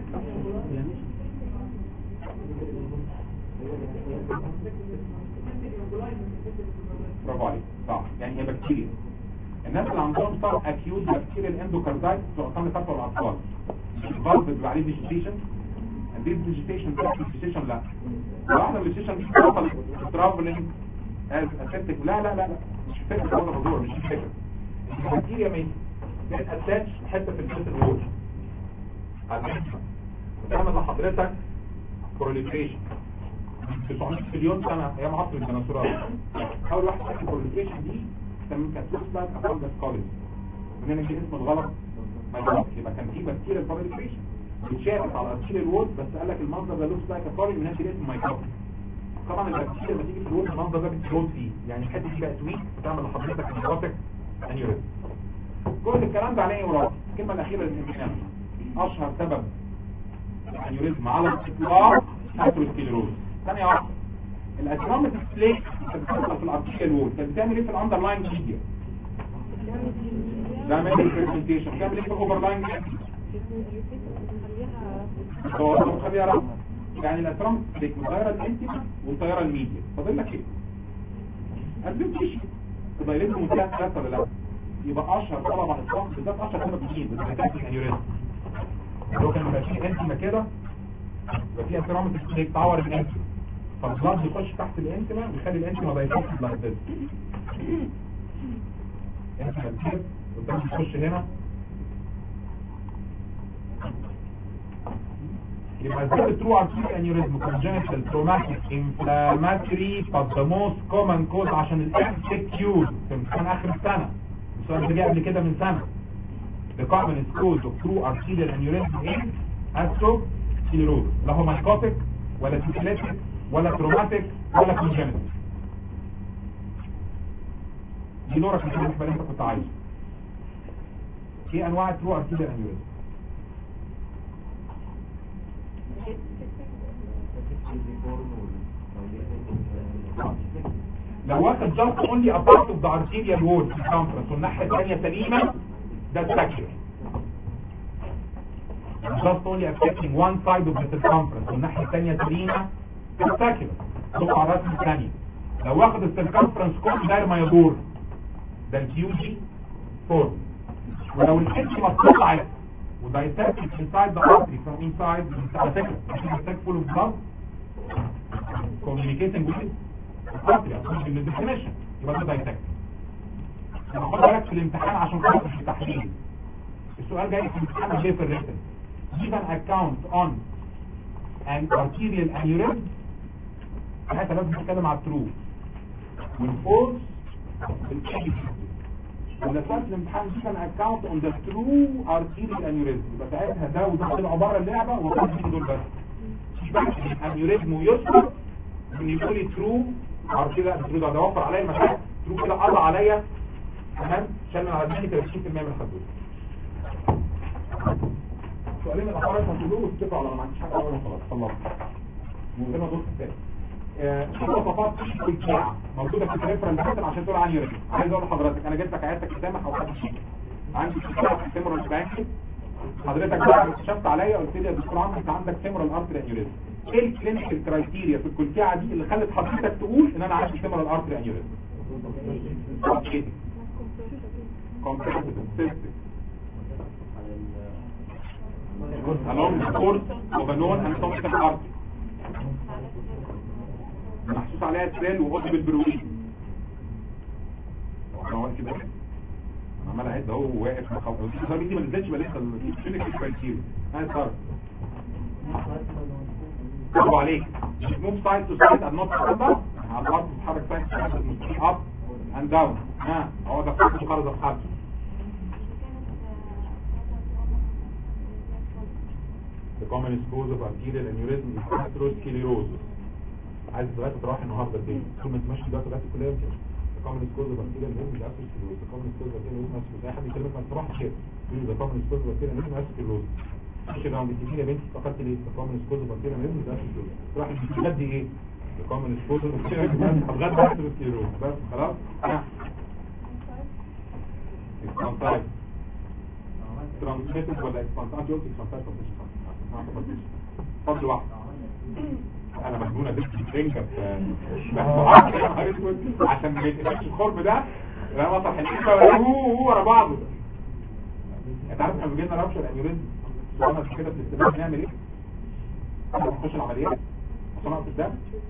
برافو عليك صح يعني هي بكتيريا الناس اللي عندهم صار اكيوت بكتيريال اندوكاردايت سرطان الفتره الاطفال الفالف بيبقى عليه فيجيتيشن دي فيجيتيشن فيجيتيشن لا واحده من الفيجيتيشن دي بتوصل ترافلنج از اسيبتك لا لا لا لا مش فكره هذا الموضوع مش فكره البكتيريا مين كانت اتاتش حته في الجسم الوول وتعمل لحضرتك بروليفريشن 900 مليون سنة ايام عصر الديناصورات اول واحد شاف البروليفريشن دي كان كاتوس لايك افالجاس كوليز من هنا جه اسم الغلط ما يغلط يبقى كان في بكتيريا بروليفريشن بتشافت على الارتيريال وول بس قال لك المنظر ده لوكس لايك افالج من هنا جه اسم مايكروبي طبعا البكتيريا لما تيجي في الوول المنظر ده بترول فيه يعني الحته دي بقت ويك تعمل لحضرتك انيروتيك انيوريزم كل الكلام ده عليه ايه مراد الكلمه الاخيره للامتحان اشهر سبب الانيوريزم على الاطلاق هاتروسكليروز ثانيه واحده الاسرام بتسليك بتحصل في الارتيكال وول كانت بتعمل ايه في الاندرلاين ميديا بتعمل ايه في البرزنتيشن بتعمل ايه في الاوفرلاين هو خليها رقم يعني الاسرام بتسليك مطيره الانتيما ومطيره الميديا فاضل لك ايه البرزنتيشن تبقى لازم منتهى ثلاثه ولا لا يبقى اشهر طلب على الاطلاق بالذات اشهر سبب جديد بس محتاج الانيوريزم لو كان يبقى فيه انتيما كده يبقى فيه اسرام بتسليك تعور الانتيما فالبلاد بيخش تحت الانتما ويخلي الانتما بقى يخش لايك ذس انتما كتير قدام بتخش هنا يبقى ازاي ترو ارتيك انيوريزم كونجنتال تروماتيك انفلاماتوري but the most common cause عشان الانسكيوز في امتحان اخر السنه السؤال ده جه قبل كده من سنه the common cause of true arterial aneurysm is atherosclerosis لا هو مايكوتيك ولا سيكليتيك ولا تروماتيك ولا كونجنتال دي دورك اللي بالنسبه اللي انت كنت عايزه ايه انواع الترو ارتيريال انيوريزم لو واخد جاست اونلي a part of the arterial wall circumference والناحيه الثانيه سليمه ده ساكيور just only affecting one side of the circumference والناحيه الثانيه سليمه ده ساكيور تقع على الرسم الثانيه لو واخد السيركمفرنس كل داير ما يدور ده الكيو جي فور ولو الحته مطلعت ودايسكت inside the artery from inside على فكره محتاج full of blood communicating with الارتري عشان الديفينيشن يبقى ده دايسكت لما خد بالك في الامتحان عشان خاطر في التحليل السؤال جاي في الامتحان جاي في الريتن give an account on an arterial aneurysm ساعتها لازم نتكلم على الترو والفولس بالكيف ونسألت الامتحان give an account on the true arterial aneurysm يبقى ساعتها ده وده طلعوا بره اللعبه وكل دي دول بس مش بس الانيوريزم ويذكر ان يقول لي ترو ارتيريال ترو ده وفر عليا المسافه ترو كده قضى عليا تمام شال من على دماغي 30% من الخدود سؤالين الاخرى هتقولوا وتتفقوا على ما عنديش حاجه اول خلاص خلصت من غير ما ادخل في الثاني في وصفات الكيعة موجودة في الريفرنس مثلا عشان تقول عن يوريك عايز اقول لحضرتك انا جبت لك عيادتك قدامك او حد فيك عندي كيعة في الفيمورال بانكي حضرتك بقى اكتشفت عليا قلت لي يا دكتور عمرو انت عندك فيمورال ارتري انيوريزم ايه الكلينيكال كرايتيريا في الكلكيعة دي اللي خلت حضرتك تقول ان انا عندي فيمورال ارتري انيوريزم كومبريسيف سيستم along the course of a known anatomical artery محسوس عليها تريل وقضي بالبروين انا واقف كده انا عمال اعد اهو واقف مخوف الصار دي ما نزلتش بقى لسه الكلينيكال كرايتيريا انا صار برافو عليك move side to side and not together على الارض تتحرك side to side مستقيم up and down ها هو ده خط خرز الخط The common cause of arterial aneurysm is atherosclerosis عايز دلوقتي تروح النهارده البيت طول ما انت ماشي دلوقتي لغايه الكليه يمكن The common cause of arterial aneurysm is atherosclerosis The common cause of arterial aneurysm is اي حد يكلمك ما تروحش كده تقول له The common cause of arterial aneurysm is atherosclerosis مش لو بتجيني يا بنتي فكرت ليه The common cause of arterial aneurysm is atherosclerosis تروح تغدي ايه The common cause of arterial aneurysm هتغدي atherosclerosis بس خلاص ها اكسانتايز ترانسميتد ولا اكسانتايز قلت اكسانتايز فضل واحد انا مجنونه بنت الدنجه عشان ما يتقفلش الخرم ده لا مسرح الحكمه ولا هو ورا بعضه انت عارف احنا بيجي لنا رابشر انيوريزم سؤالنا كده في الاستباق نعمل ايه؟ نخش العمليات صناعة الدم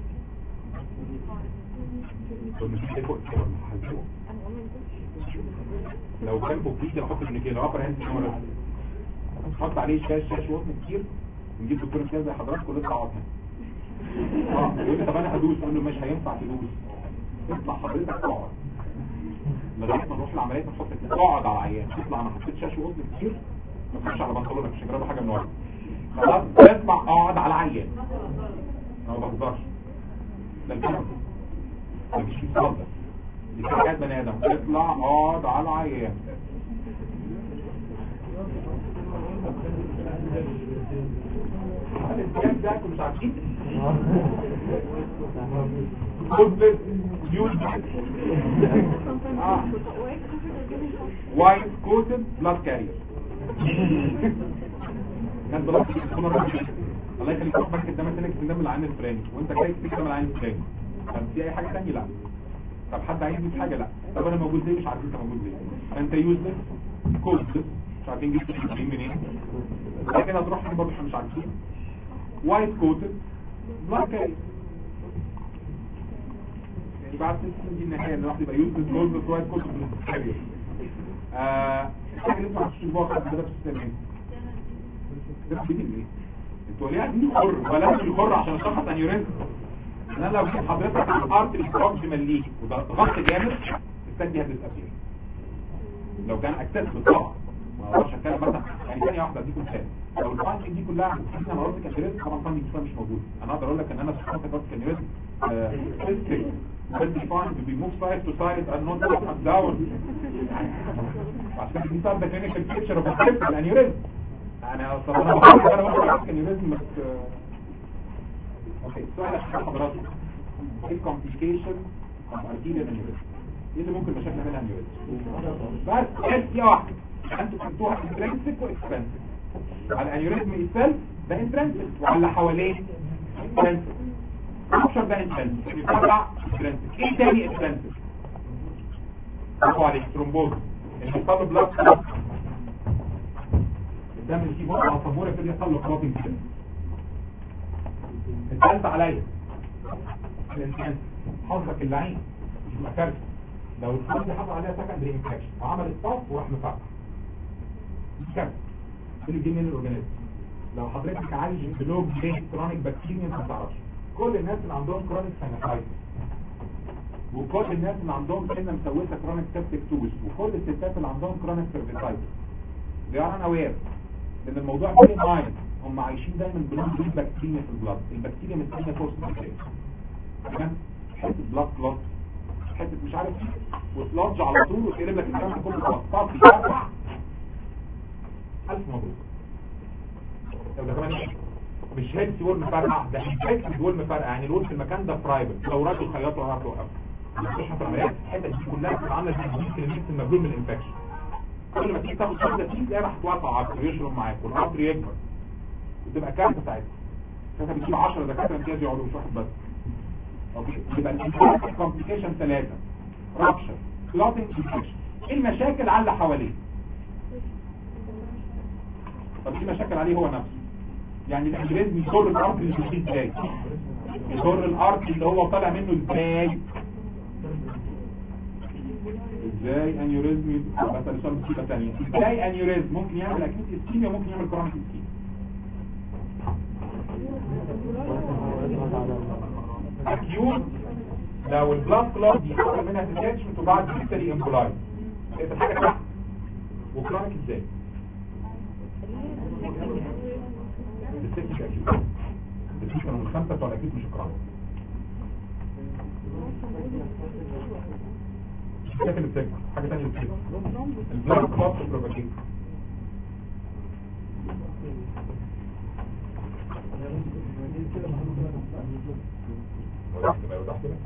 لو كان بوكيت نحط النيكيل رابر هند نمرة نحط عليه شاش شاش وطن كتير نجيب دكتور امتياز زي حضراتكم ولسه عوضنا اه يقول لي طب انا هدوس اقول له مش هينفع تدوس اطلع حضرتك اقعد لغايه ما نروح العمليات نحط اقعد على العيان تطلع انا حطيت شاش وطن كتير ما تخش على بنطلونك مش هجربه حاجه من ورا خلاص تسمع اقعد على العيان انا ما بهزرش ده الكلام ده مش في صدق دي حاجات بني ادم اطلع اقعد على العيان الكلام ده انتوا مش عارفين كوزلت يوز وايت كوتد بلاد كارير كان بلاد يكون الراجل الله يخليك روح بنك الدم تاني تندم العين الفلاني وانت جاي تكتب العين الفلاني طب في اي حاجه ثانيه لا طب حد عايز يجيب حاجه لا طب انا موجود ليه مش عارف انت موجود ليه انت يوزلس كوزلس مش عارفين جبت الجين منين بعد كده هتروح تجيب برضه احنا مش عارفين وايت كوتد بلاك كاري يعني بعد ست سنين دي النهايه ان الواحد يبقى يوزلس كوزلس وايت كوتد بلاك كاري آه الحاجه اللي انتوا عارفين بقى خد ده في السنه ده في ايه انتوا ليه عايزين يخر ولا انتوا يخر عشان اشخص انيوريزم ان انا لو جيت حضرتك على الارت الكروكس مليه وده ضغط جامد الثانيه هتتقفل لو كان اكسس بالطبع ما اقدرش اتكلم مثلا يعني ثانيه واحده اديكم مثال لو الفاندنج دي كلها احنا مرات كان جريز طبعا الفاندنج شويه مش موجود انا اقدر اقول لك ان انا شخصت كارت كان جريز سيستم بس فاند بي موف سايد تو سايد اند نوت اب داون عشان دي صار ده كلينيكال بيكتشر اوف الانيوريزم انا اصلا انا بقول انا بقول كان يوريزم بس اوكي سؤال عشان حضراتكم ايه الكومبليكيشن اوف ارتيريال انيوريزم ايه اللي ممكن مشاكل منها انيوريزم بس بس يا واحد انتوا كنتوها انترنسك واكسبنسك على الانيوريزم السيلف ده انترنسك وعلى اللي حواليه انترنسك الابشر ده انترنسك بيطلع انترنسك ايه تاني انترنسك برافو عليك ترومبوز اللي بيطلع بلاد الدم اللي فيه بقى على الصبورة كده يحصل له كلوتنج كده الثالثة عليا الانسان حظك اللعين مش تبقى كارثة لو الحظ دي حصل عليها سكندري انفكشن وعمل ستوب وراح مفتح دي كارثة كل دي من الاورجانيزم لو حضرتك عايش بلوج ليه كرونيك بكتيريا انت ما تعرفش كل الناس اللي عندهم كرونيك ساينوسايتس وكل الناس اللي عندهم سنه مسوسه كرونيك سيبتيك توز وكل الستات اللي عندهم كرونيك سيرفيسايتس they are unaware لان الموضوع فيه مايند هم عايشين دايما بلون بكتيريا في البلاد البكتيريا مستنيه فرصه بكتيريا تمام حته بلاد كلوت حته مش عارف وتلوج على طول وتقلب لك الكلام كله توسط في شارع الف مبروك طب ده كمان ايه مش هيلث وول مفرقع ده انفكتد وول مفرقع يعني الوول في المكان ده برايفت لو راجل خياط ولا راجل وقف مش حصل عمليات الحته دي كلها بتبقى عامله زي الجيل كلينيكس المبلول من الانفكشن كل ما تيجي تاخد شده فيه تلاقيها راح توقع عصر يشرب معاك والعصر يكبر وتبقى كارثه ساعتها ساعتها بتجيب 10 دكاتره امتياز يقعدوا مش واحد بس اوكي يبقى الانفكشن كومبليكيشن ثلاثه رابشر كلوتنج انفكشن ايه المشاكل على اللي حواليه طب ايه المشاكل عليه هو نفسه يعني الانجليزم يضر الارض اللي فيه ازاي يضر الارض اللي هو طالع منه ازاي ازاي انيوريزم مثلا سؤال مصيبه ثانيه ازاي انيوريزم ممكن يعمل اكيد اسكيميا ممكن يعمل كرونيك اسكيميا اكيوت لو البلاد كلوت بيحصل منها ديتاتشمنت وبعد بيبتدي امبولايز انت الحاجه تحت وكرونيك ازاي؟ السيبتيك اكيوت السيبتيك من الخمسه بتوع الاكيوت مش كرونيك مش الحاجات اللي بتكبر حاجه ثانيه بتكبر البلاد كلوت بروباجيت وضحت بقى وضحت بقى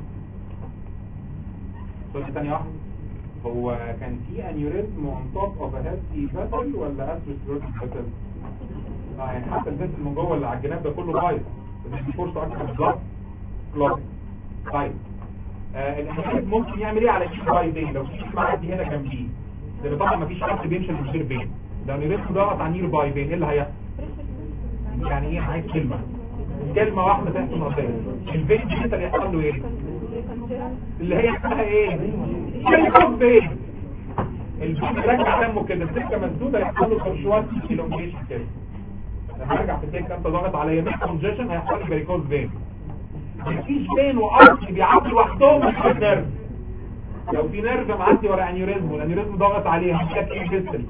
سؤال ثانية واحدة هو كان في انيوريزم اون توب اوف ا هيلثي فيسل ولا اثيروسكليروتيك فيسل؟ اه يعني حتى الفيسل من جوه اللي على الجناب ده كله بايظ بس دي فرصة اكتر بلاد كلوت طيب آه الانيوريزم ممكن يعمل ايه على الشيك بايزين لو في معدي هنا جنبيه لان طبعا مفيش حد بيمشي من غير بين لو الانيوريزم ضغط على نير باي بين ايه اللي هيحصل؟ يعني ايه عايز كلمة كلمة واحدة تحت مرتين الفين دي اللي يحصل له ايه اللي هي اسمها ايه كلمة فين الفين رجع دمه كده السكة مسدودة يحصل له فرشوات كيلونجيشن كده لما ارجع في السكة انت ضاغط على يمين كونجيشن هيحصل لي بريكوز فين مفيش فين وارض بيعدي لوحدهم مش نيرف لو في نيرف معدي ورا انيوريزم والانيوريزم ضاغط عليها مش كانت ايه فيستري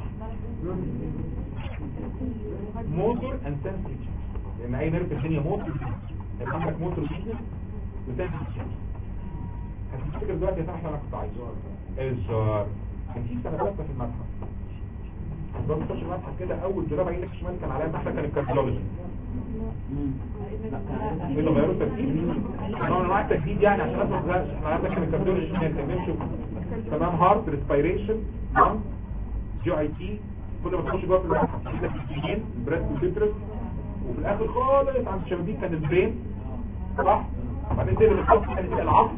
موتور اند سنسوري لان اي نيرف في الدنيا موتور يبقى عندك موتور ويكنس وسنسوري هتفتكر دلوقتي يا سامح انا كنت عايز الزار كان في سنه ثالثه في المتحف بس تخش المتحف كده اول جرابه ايدك الشمال كان عليها تحت كان الكارديولوجي ايه اللي غيروا الترتيب انا معاك تجديد يعني عشان ما تزهقش احنا عندنا كان الكارديولوجي الشمال كان بيمشوا تمام هارت ريسبيريشن لانج جي اي تي كل ما تخش جوه في المتحف تجيب لك الاكسجين البريست والبيترس وفي الاخر خالص عند الشبابيك كان البرين صح بعدين تقلب الخط كان يبقى العصب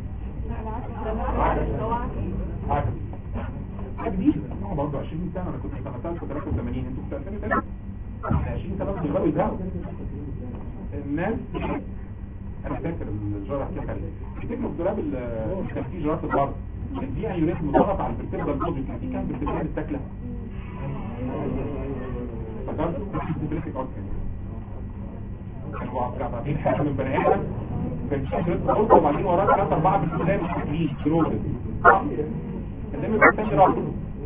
عكس جديد هو برضه 20 سنه انا كنت في سنه ثالثه 83 انتوا في 2003 احنا 20 سنه كنتوا بقوا يزهقوا الناس انا فاكر الجرح كده كان بتكتب في دولاب ال- كان في جرات الارض كان في انيوريزم ضغط على الفرتبرال بودي كان في كام فرتبرال التاكله فكرتوا الفرتبرال اورجن كانوا عاملين حاجه من بني ادم كان في جرات الارض وبعدين وراه ثلاثه اربعه بالكلام مش جروز صح كلمه الثاني راح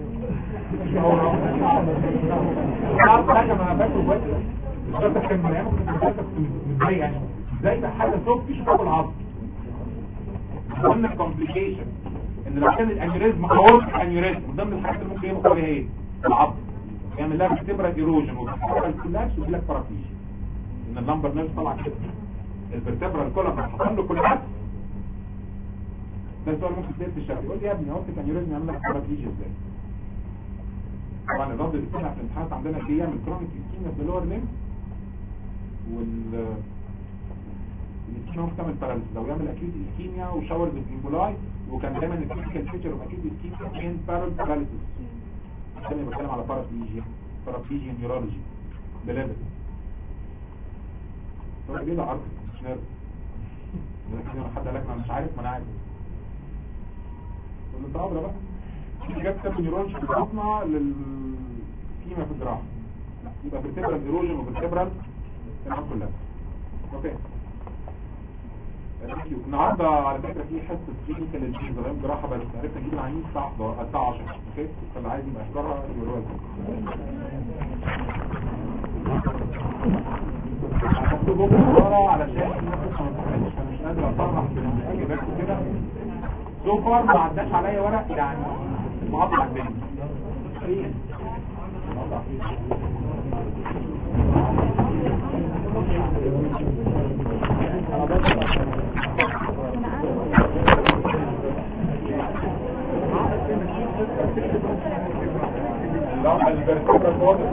عارف حاجه ما انا فاكره بس الشرط ده كان من ايام كنت بفكر ازاي يعني ازاي ده حاجه سوفت في شغل العصب قلنا كومبليكيشن ان لو كان الانيوريزم اورت انيوريزم من ضمن الحاجات اللي ممكن يبقى عليها ايه العظم يعمل لها فيبرال ايروجن وفيبرال كولابس ويجي لك بارافليجيا ان اللمبر نيرف طلع كده الفيرتبرال كولابس حصل له كولابس ده سؤال ممكن تسال الشاب يقول لي يا ابني اورتيك انيوريزم يعمل لك بارافليجيا ازاي طبعا الرد اللي بتطلع في الامتحانات عندنا ايه يعمل كرونيك اسكيميا في اللور ليم وال الاسكيميا ممكن تعمل باراليسيس لو يعمل اكيوت اسكيميا وشاور بالامبولاي وكان دايما الكلينيكال فيتشر اوف اكيوت اسكيميا ان بارال باراليسيس عشان بتكلم على بارافليجيا بارافليجيا نيورولوجي ده ليفل طب ليه ده عرض مش نيرف لكن لما حد قال لك ما أنا مش عارف ما انا عارف وانت عبره بقى في جاب كتاب نيورولوجي في البطنه للكيمياء في الجراحه لا يبقى فيرتبرال ايروجن وفيرتبرال تمام كلها اوكي ثانك يو النهارده على فكره في حصه كلينيكال للجينز غير جراحه بس عرفنا نجيب العينين الساعه 11 الساعه 10 اوكي فاللي عايز يبقى يحضرها يقول هكتبه بسرعه علشان الناس ما تفهمش فانا مش قادر اصرح بالاجابات وكده سو فار ما عداش عليا ورق يعني مقطع الدنيا لا البرتبرال بودر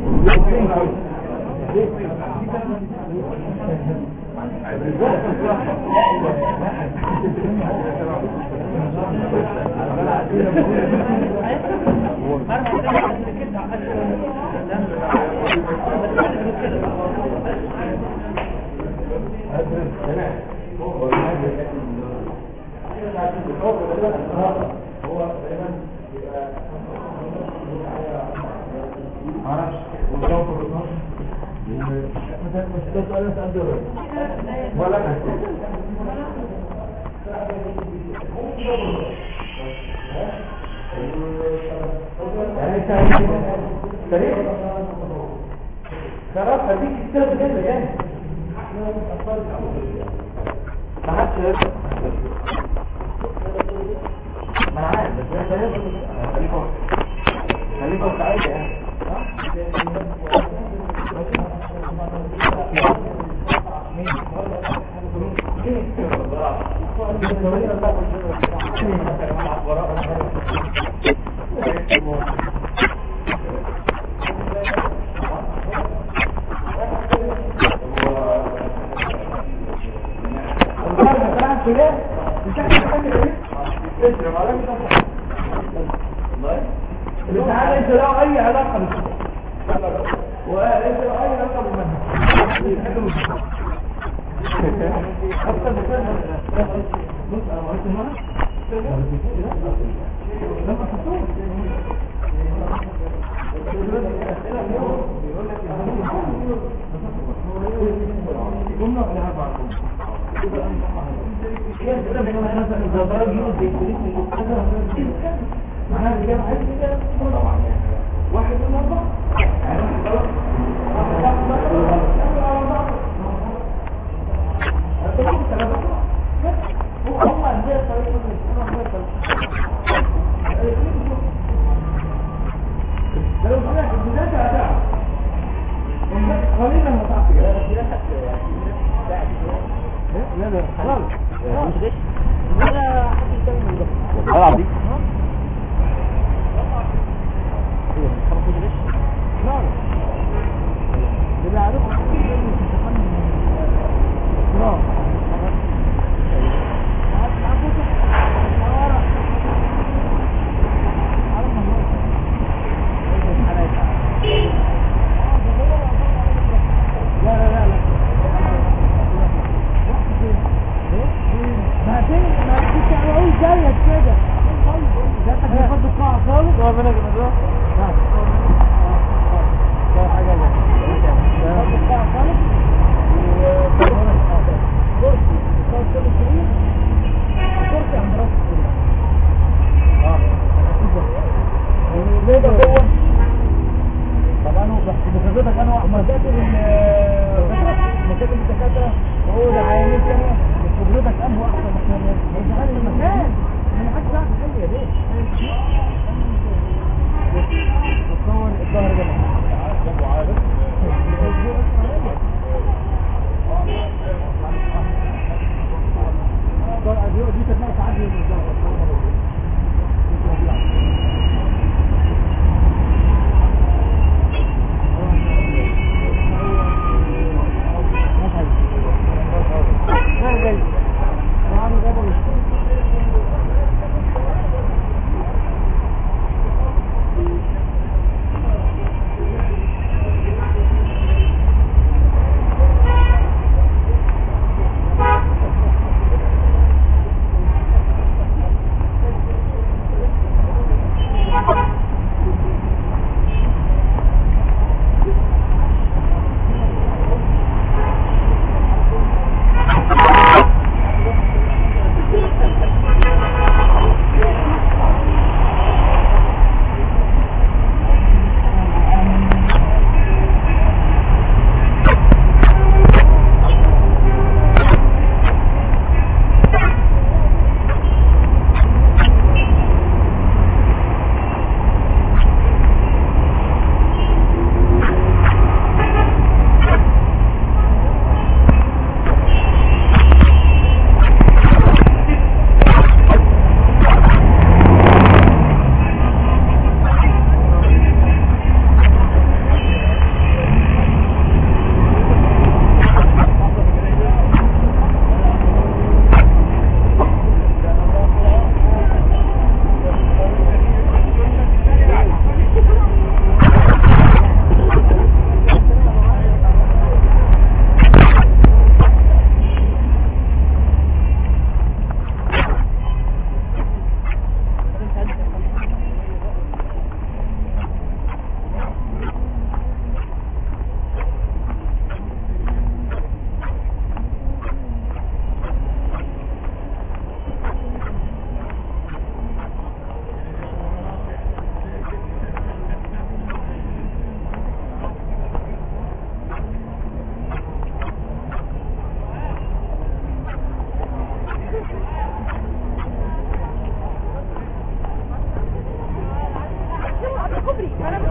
معرفش والجو في الرصاص ده سؤال اسال ده ولا انا يعني انت سريع خلاص خليك تستخدم كده يعني ما حدش يقدر. ما انا عارف بس انت يقدر. خليك واقف. خليك واقف عادي يعني الامتحان ليس له اي علاقه بالشيء وليس له اي علاقه بالمنهج معناها الإجابة عايز كده طبعا واحد من أربعة يعني واحد غلط واحد صح واحد غلط هو هم عندنا طريقة من لو سمعت البداية هتعرف قليلا هتعرف لا لا خلاص ولا حد يتكلم ده والله العظيم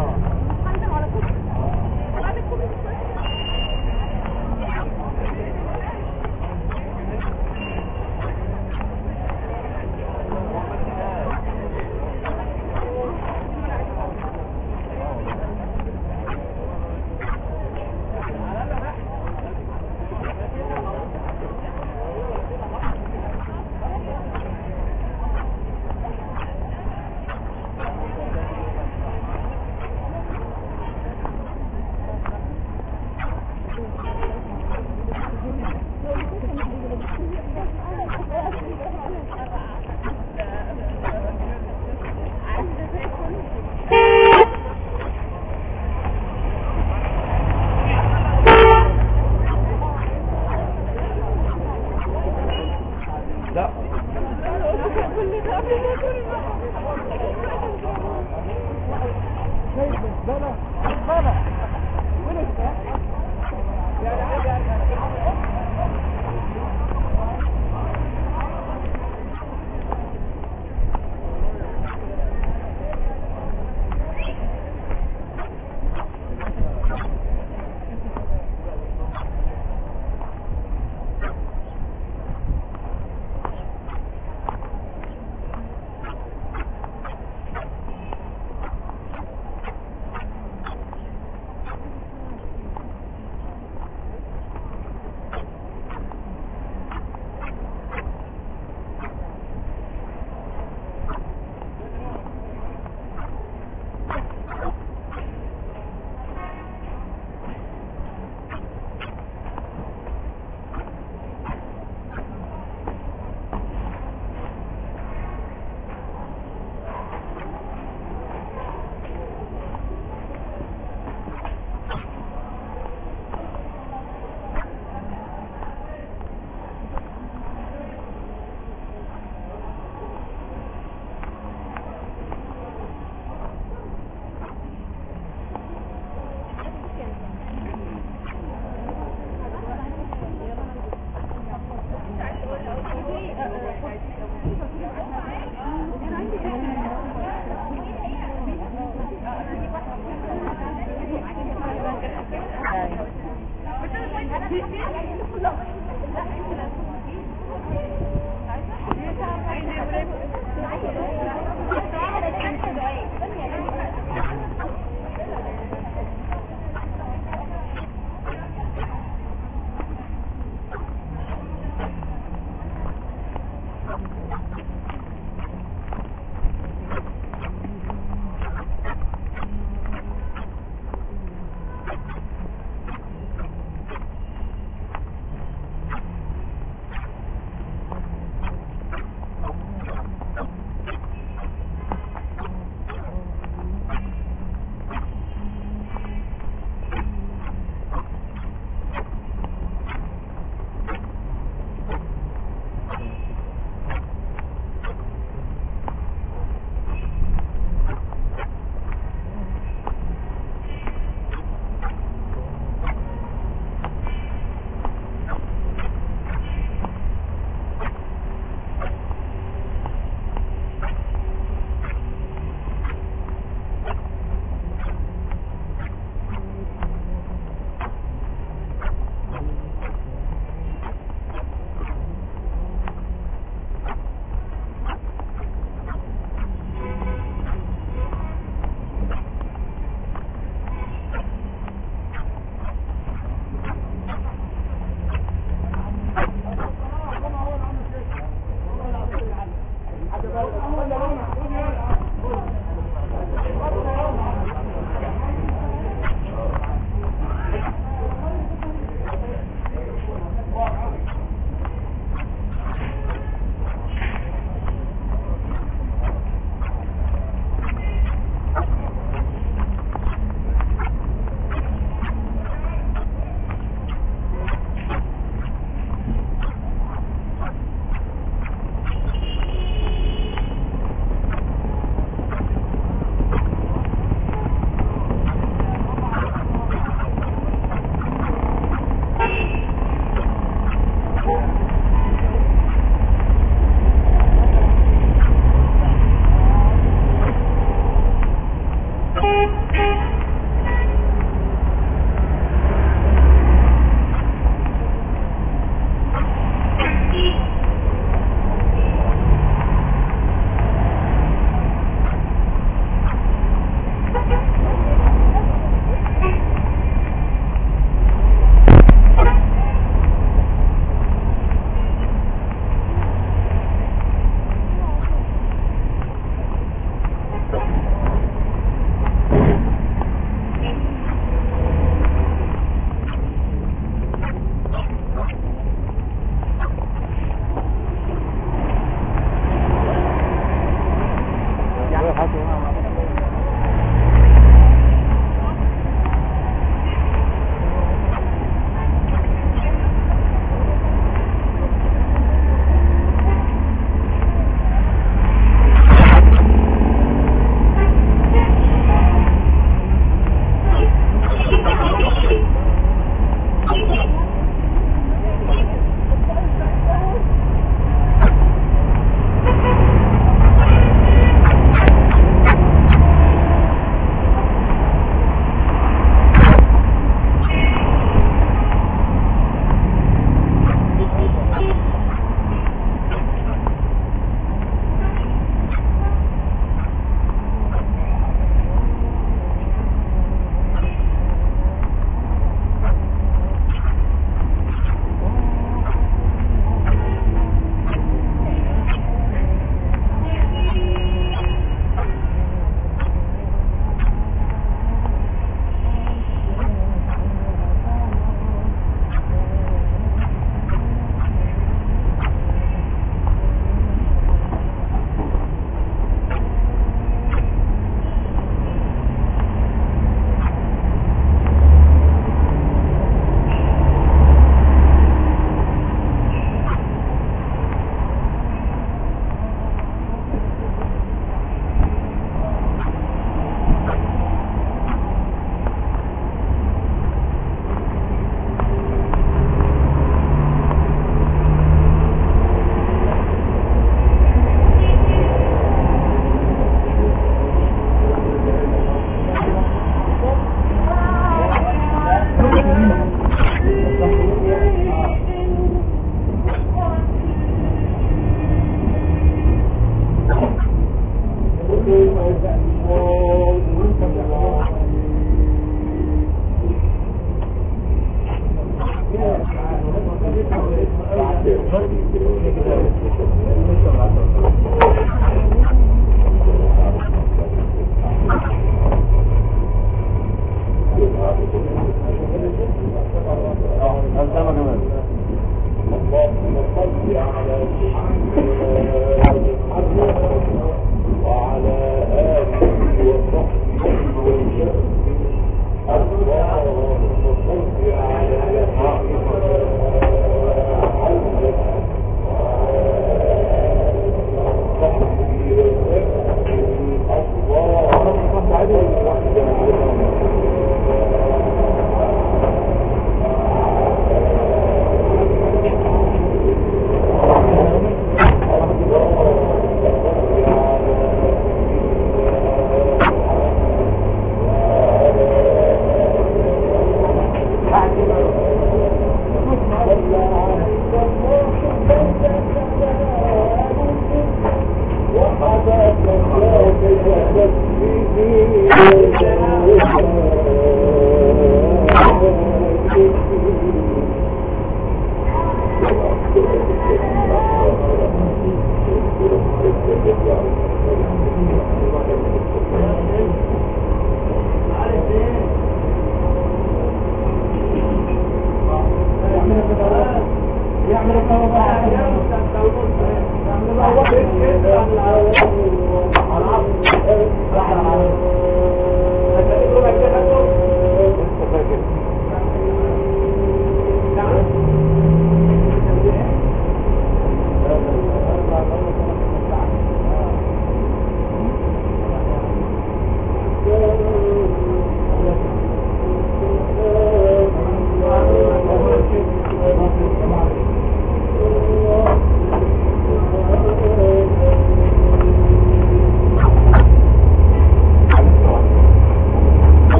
هنزل على كوبري بعد الكوبري لا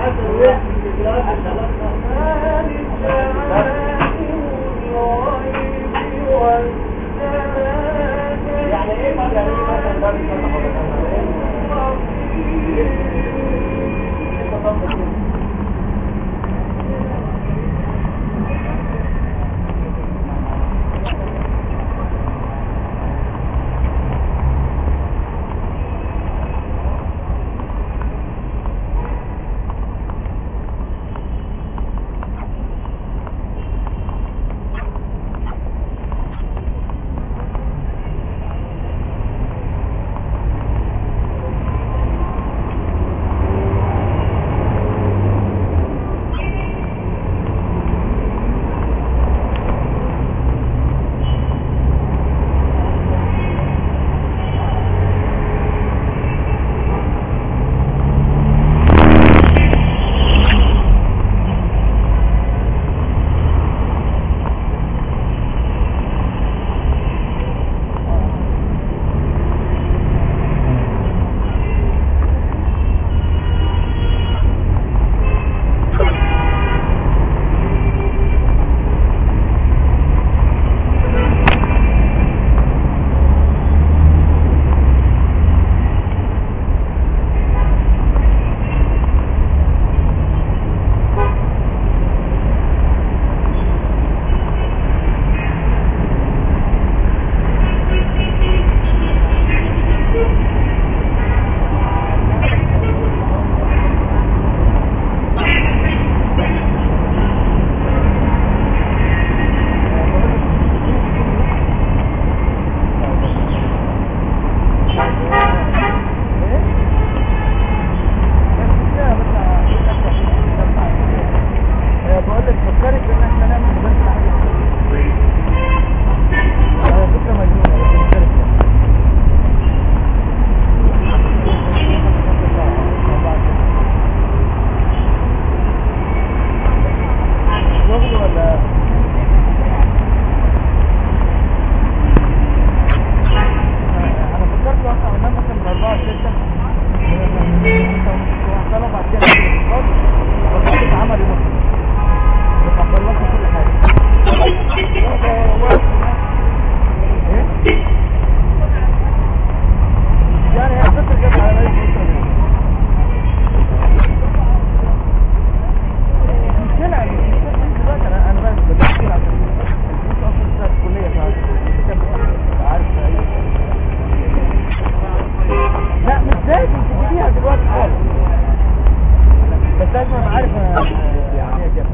يعني ايه يعني ايه مثلا ده بقول لك فكرت ان احنا نعمل بس حاجه على فكره مجنونه بس فكرت شغل ولا انا فكرت اصلا انام مثلا من 4 ل 6 وبعد كده وظيفة عملي مصر بتقبل لك كل حاجة ايه؟ يعني هي فكرة جت على بالي الفترة دي. مشكلة مش مشكلة انت دلوقتي انا انا بس بدخل عشان الفلوس اصلا بتاعت الكلية بتاعت الكتاب بتاعت عارف ايه لا مش لازم تجيبيها دلوقتي خالص بس لازم ابقى عارف أنا- يعني هي كده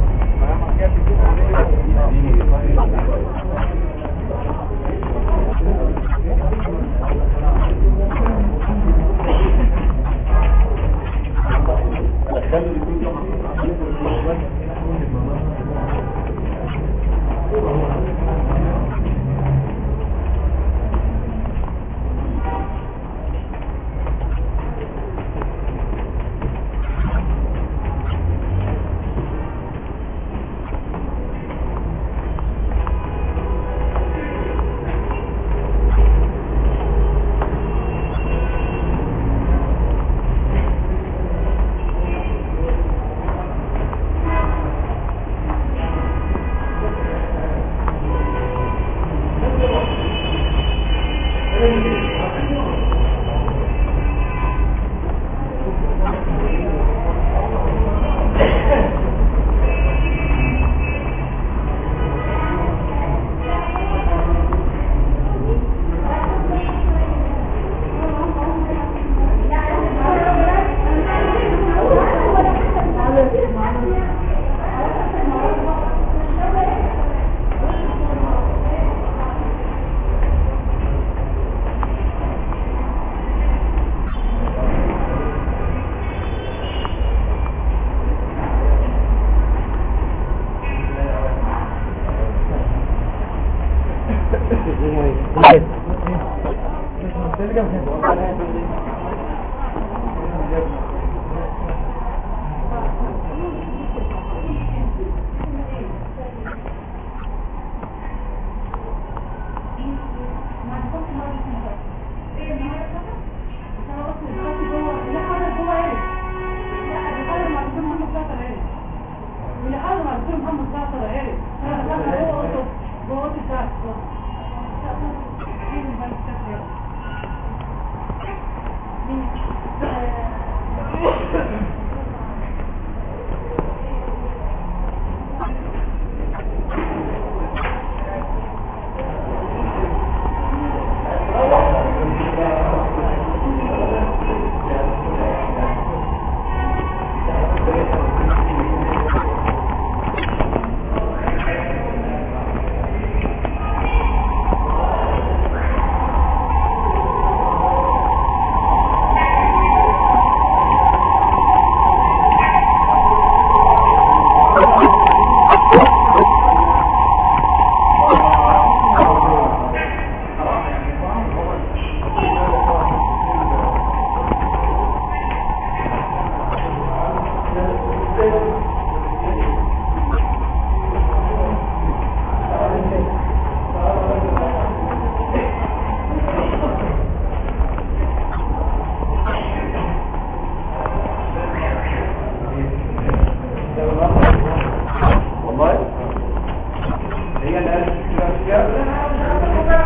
والله هي اللي قالت كده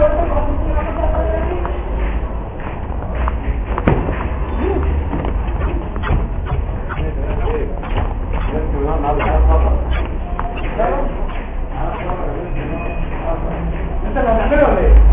انت اللي هتعمله ولا ايه؟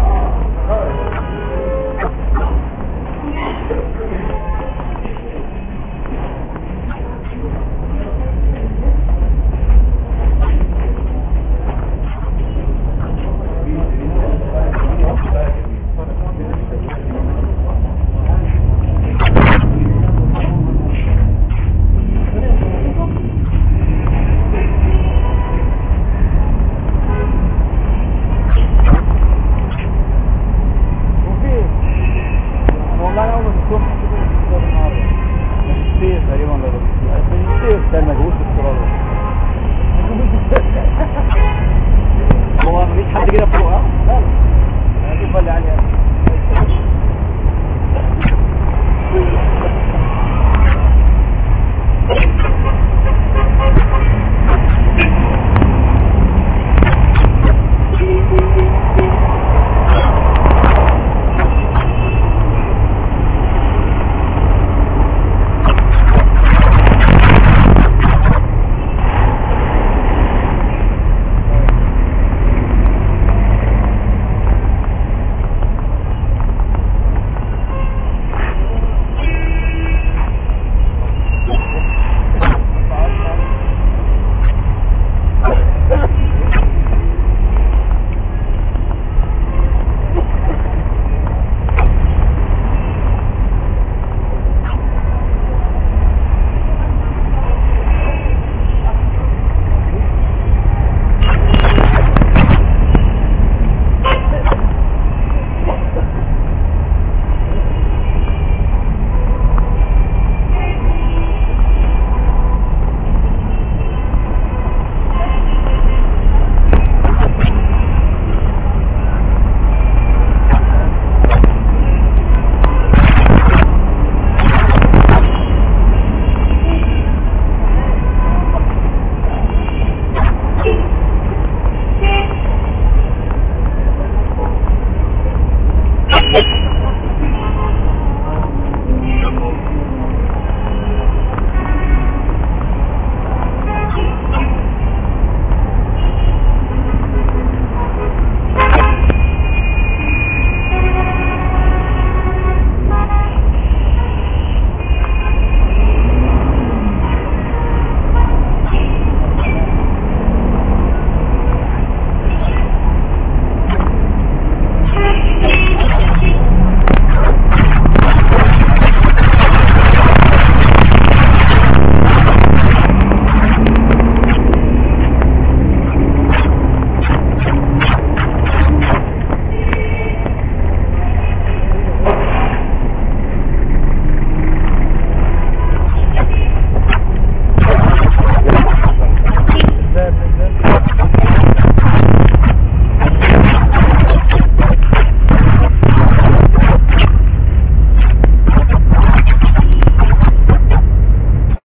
وفي والله اول ما تكون حسيت النهارده ماجستير تقريبا ولا ماجستير كان مجهود في الصراحه هو مفيش حد كده فوق ها؟ لا لا دي اللي عليها